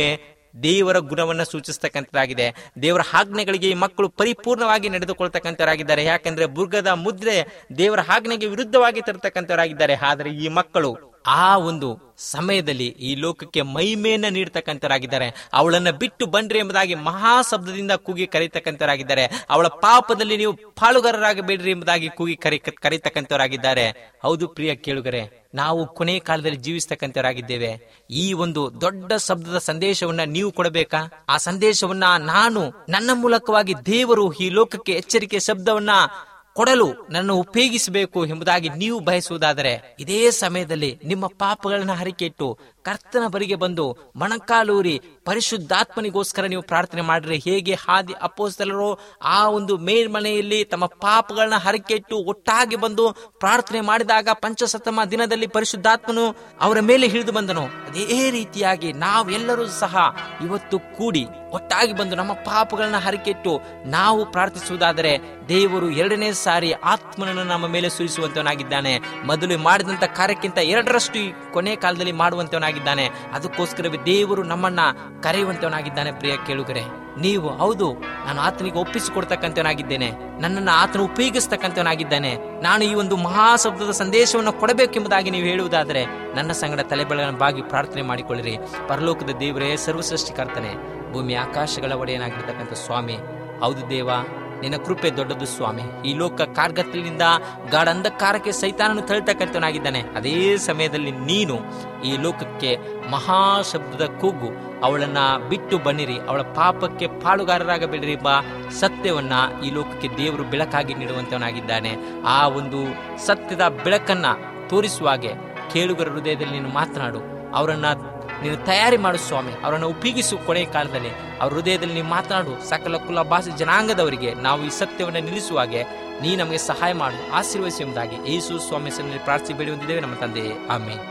ದೇವರ ಗುಣವನ್ನ ಸೂಚಿಸ್ತಕ್ಕಂಥದ್ದಾಗಿದೆ ದೇವರ ಆಜ್ಞೆಗಳಿಗೆ ಈ ಮಕ್ಕಳು ಪರಿಪೂರ್ಣವಾಗಿ ನಡೆದುಕೊಳ್ತಕ್ಕಂಥವರಾಗಿದ್ದಾರೆ ಯಾಕಂದ್ರೆ ಬುರ್ಗದ ಮುದ್ರೆ ದೇವರ ಆಜ್ಞೆಗೆ ವಿರುದ್ಧವಾಗಿ ತರತಕ್ಕಂಥವರಾಗಿದ್ದಾರೆ ಆದರೆ ಈ ಮಕ್ಕಳು ಆ ಒಂದು ಸಮಯದಲ್ಲಿ ಈ ಲೋಕಕ್ಕೆ ಮೈಮೇನ ನೀಡ್ತಕ್ಕಂಥವರಾಗಿದ್ದಾರೆ ಅವಳನ್ನ ಬಿಟ್ಟು ಬನ್ರಿ ಎಂಬುದಾಗಿ ಮಹಾ ಶಬ್ದದಿಂದ ಕೂಗಿ ಕರೀತಕ್ಕಂಥವರಾಗಿದ್ದಾರೆ ಅವಳ ಪಾಪದಲ್ಲಿ ನೀವು ಪಾಲುಗಾರರಾಗಬೇಡ್ರಿ ಎಂಬುದಾಗಿ ಕೂಗಿ ಕರಿ ಕರೀತಕ್ಕಂಥವರಾಗಿದ್ದಾರೆ ಹೌದು ಪ್ರಿಯ ಕೇಳುಗರೆ ನಾವು ಕೊನೆ ಕಾಲದಲ್ಲಿ ಜೀವಿಸ್ತಕ್ಕಂಥವರಾಗಿದ್ದೇವೆ ಈ ಒಂದು ದೊಡ್ಡ ಶಬ್ದದ ಸಂದೇಶವನ್ನ ನೀವು ಕೊಡಬೇಕಾ ಆ ಸಂದೇಶವನ್ನ ನಾನು ನನ್ನ ಮೂಲಕವಾಗಿ ದೇವರು ಈ ಲೋಕಕ್ಕೆ ಎಚ್ಚರಿಕೆ ಶಬ್ದವನ್ನ ಕೊಡಲು ನನ್ನ ಉಪಯೋಗಿಸಬೇಕು ಎಂಬುದಾಗಿ ನೀವು ಬಯಸುವುದಾದರೆ ಇದೇ ಸಮಯದಲ್ಲಿ ನಿಮ್ಮ ಪಾಪಗಳನ್ನ ಹರಿಕೆಟ್ಟು ಕರ್ತನ ಬರಿಗೆ ಬಂದು ಮೊಣಕಾಲೂರಿ ಪರಿಶುದ್ಧಾತ್ಮನಿಗೋಸ್ಕರ ನೀವು ಪ್ರಾರ್ಥನೆ ಮಾಡಿದ್ರೆ ಹೇಗೆ ಹಾದಿ ಅಪೋಸ್ತಲರು ಆ ಒಂದು ಮೇಲ್ಮನೆಯಲ್ಲಿ ತಮ್ಮ ಪಾಪಗಳನ್ನ ಹರಿಕೆಟ್ಟು ಒಟ್ಟಾಗಿ ಬಂದು ಪ್ರಾರ್ಥನೆ ಮಾಡಿದಾಗ ಪಂಚಸತಮ ದಿನದಲ್ಲಿ ಪರಿಶುದ್ಧಾತ್ಮನು ಅವರ ಮೇಲೆ ಹಿಡಿದು ಬಂದನು ಅದೇ ರೀತಿಯಾಗಿ ನಾವೆಲ್ಲರೂ ಸಹ ಇವತ್ತು ಕೂಡಿ ಒಟ್ಟಾಗಿ ಬಂದು ನಮ್ಮ ಪಾಪಗಳನ್ನ ಹರಿಕೆಟ್ಟು ನಾವು ಪ್ರಾರ್ಥಿಸುವುದಾದರೆ ದೇವರು ಎರಡನೇ ಸಾರಿ ಆತ್ಮನನ್ನು ನಮ್ಮ ಮೇಲೆ ಸುರಿಸುವಂತವನಾಗಿದ್ದಾನೆ ಮೊದಲು ಮಾಡಿದಂತ ಕಾರ್ಯಕ್ಕಿಂತ ಎರಡರಷ್ಟು ಈ ಕೊನೆ ಕಾಲದಲ್ಲಿ ಮಾಡುವಂತವನಾಗಿದ್ದಾನೆ ಅದಕ್ಕೋಸ್ಕರವೇ ದೇವರು ನಮ್ಮನ್ನ ಕರೆಯುವಂತವನಾಗಿದ್ದಾನೆ ಪ್ರಿಯ ಕೇಳುಗರೆ ನೀವು ಹೌದು ನಾನು ಆತನಿಗೆ ಒಪ್ಪಿಸಿಕೊಡ್ತಕ್ಕಂಥವನಾಗಿದ್ದೇನೆ ನನ್ನನ್ನು ಆತನು ಉಪಯೋಗಿಸ್ತಕ್ಕಂಥವನಾಗಿದ್ದಾನೆ ನಾನು ಈ ಒಂದು ಮಹಾಶಬ್ದದ ಸಂದೇಶವನ್ನು ಕೊಡಬೇಕೆಂಬುದಾಗಿ ನೀವು ಹೇಳುವುದಾದರೆ ನನ್ನ ಸಂಗಡ ತಲೆಬೆಳಗಳನ್ನು ಬಾಗಿ ಪ್ರಾರ್ಥನೆ ಮಾಡಿಕೊಳ್ಳಿರಿ ಪರಲೋಕದ ದೇವರೇ ಸರ್ವಸೃಷ್ಟಿಕರ್ತನೆ ಭೂಮಿ ಆಕಾಶಗಳ ಒಡೆಯನಾಗಿರ್ತಕ್ಕಂಥ ಸ್ವಾಮಿ ಹೌದು ದೇವ ನಿನ್ನ ಕೃಪೆ ದೊಡ್ಡದು ಸ್ವಾಮಿ ಈ ಲೋಕ ಕಾರ್ಗತ್ತಲಿನಿಂದ ಗಾಢ ಅಂಧಕಾರಕ್ಕೆ ಸೈತಾನನು ತಳ್ತಕ್ಕಂಥವನಾಗಿದ್ದಾನೆ ಅದೇ ಸಮಯದಲ್ಲಿ ನೀನು ಈ ಲೋಕಕ್ಕೆ ಮಹಾಶಬ್ದದ ಕೂಗು ಅವಳನ್ನ ಬಿಟ್ಟು ಬನ್ನಿರಿ ಅವಳ ಪಾಪಕ್ಕೆ ಪಾಲುಗಾರರಾಗಬೇಡ್ರಿ ಎಂಬ ಸತ್ಯವನ್ನ ಈ ಲೋಕಕ್ಕೆ ದೇವರು ಬೆಳಕಾಗಿ ನೀಡುವಂತವನಾಗಿದ್ದಾನೆ ಆ ಒಂದು ಸತ್ಯದ ಬೆಳಕನ್ನ ತೋರಿಸುವಾಗೆ ಕೇಳುಗರ ಹೃದಯದಲ್ಲಿ ನೀನು ಮಾತನಾಡು ಅವರನ್ನ ನೀನು ತಯಾರಿ ಮಾಡು ಸ್ವಾಮಿ ಅವರನ್ನು ಉಪಯೋಗಿಸು ಕೊನೆಯ ಕಾಲದಲ್ಲಿ ಅವ್ರ ಹೃದಯದಲ್ಲಿ ನೀವು ಮಾತನಾಡು ಸಕಲ ಕುಲ ಭಾಷೆ ಜನಾಂಗದವರಿಗೆ ನಾವು ಈ ಸತ್ಯವನ್ನು ನಿಲ್ಲಿಸುವಾಗೆ ನೀ ನಮಗೆ ಸಹಾಯ ಮಾಡು ಆಶೀರ್ವದಿಸು ಎಂಬುದಾಗಿ ಯೇಸು ಸ್ವಾಮಿ ಹೆಸರಿನಲ್ಲಿ ಪ್ರಾರ್ಥಿ ಬೇಡಿ ಹೊಂದಿದ್ದೇವೆ ನಮ್ಮ ತಂದೆಯೇ ಆಮೇಲೆ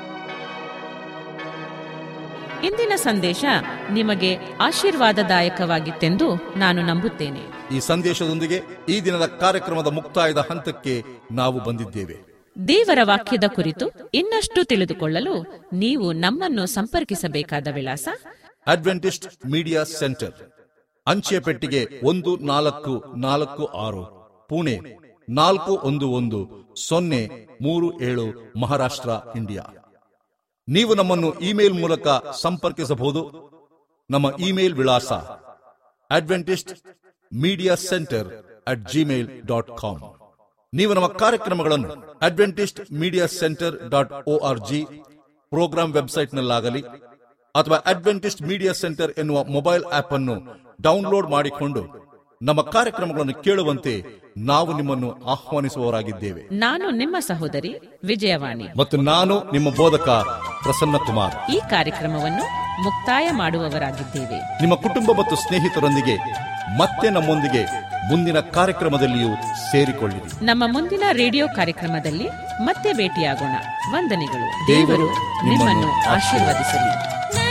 ಇಂದಿನ ಸಂದೇಶ ನಿಮಗೆ ಆಶೀರ್ವಾದದಾಯಕವಾಗಿತ್ತೆಂದು ನಾನು ನಂಬುತ್ತೇನೆ ಈ ಸಂದೇಶದೊಂದಿಗೆ ಈ ದಿನದ ಕಾರ್ಯಕ್ರಮದ ಮುಕ್ತಾಯದ ಹಂತಕ್ಕೆ ನಾವು ಬಂದಿದ್ದೇವೆ ದೇವರ ವಾಕ್ಯದ ಕುರಿತು ಇನ್ನಷ್ಟು ತಿಳಿದುಕೊಳ್ಳಲು ನೀವು ನಮ್ಮನ್ನು ಸಂಪರ್ಕಿಸಬೇಕಾದ ವಿಳಾಸ ಅಡ್ವೆಂಟಿಸ್ಟ್ ಮೀಡಿಯಾ ಸೆಂಟರ್ ಅಂಚೆ ಪೆಟ್ಟಿಗೆ ಒಂದು ನಾಲ್ಕು ನಾಲ್ಕು ಆರು ಪುಣೆ ನಾಲ್ಕು ಒಂದು ಒಂದು ಸೊನ್ನೆ ಮೂರು ಏಳು ಮಹಾರಾಷ್ಟ್ರ ಇಂಡಿಯಾ ನೀವು ನಮ್ಮನ್ನು ಇಮೇಲ್ ಮೂಲಕ ಸಂಪರ್ಕಿಸಬಹುದು ನಮ್ಮ ಇಮೇಲ್ ವಿಳಾಸ Adventist media centre at Gmail dot com ನೀವು ನಮ್ಮ ಕಾರ್ಯಕ್ರಮಗಳನ್ನು Adventist media centre dot O R G programme ವೆಬ್ಸೈಟ್ನಲ್ಲಾಗಲಿ ಅಥವಾ ಅಡ್ವೆಂಟಿಸ್ಟ್ ಮೀಡಿಯಾ ಸೆಂಟರ್ ಎನ್ನುವ ಮೊಬೈಲ್ ಆಪ್ ಅನ್ನು ಡೌನ್ಲೋಡ್ ಮಾಡಿಕೊಂಡು ನಮ್ಮ ಕಾರ್ಯಕ್ರಮಗಳನ್ನು ಕೇಳುವಂತೆ ನಾವು ನಿಮ್ಮನ್ನು ಆಹ್ವಾನಿಸುವವರಾಗಿದ್ದೇವೆ ನಾನು ನಿಮ್ಮ ಸಹೋದರಿ ವಿಜಯವಾಣಿ ಮತ್ತು ನಾನು ನಿಮ್ಮ ಬೋಧಕ ಪ್ರಸನ್ನ ಕುಮಾರ್ ಈ ಕಾರ್ಯಕ್ರಮವನ್ನು ಮುಕ್ತಾಯ ಮಾಡುವವರಾಗಿದ್ದೇವೆ ನಿಮ್ಮ ಕುಟುಂಬ ಮತ್ತು ಸ್ನೇಹಿತರೊಂದಿಗೆ ಮತ್ತೆ ನಮ್ಮೊಂದಿಗೆ ಮುಂದಿನ ಕಾರ್ಯಕ್ರಮದಲ್ಲಿಯೂ ಸೇರಿಕೊಳ್ಳಿರಿ ನಮ್ಮ ಮುಂದಿನ ರೇಡಿಯೋ ಕಾರ್ಯಕ್ರಮದಲ್ಲಿ ಮತ್ತೆ ಭೇಟಿಯಾಗೋಣ ವಂದನೆಗಳು ದೇವರು ದೇವರು ನಿಮ್ಮನ್ನು ಆಶೀರ್ವದಿಸಲಿ ನ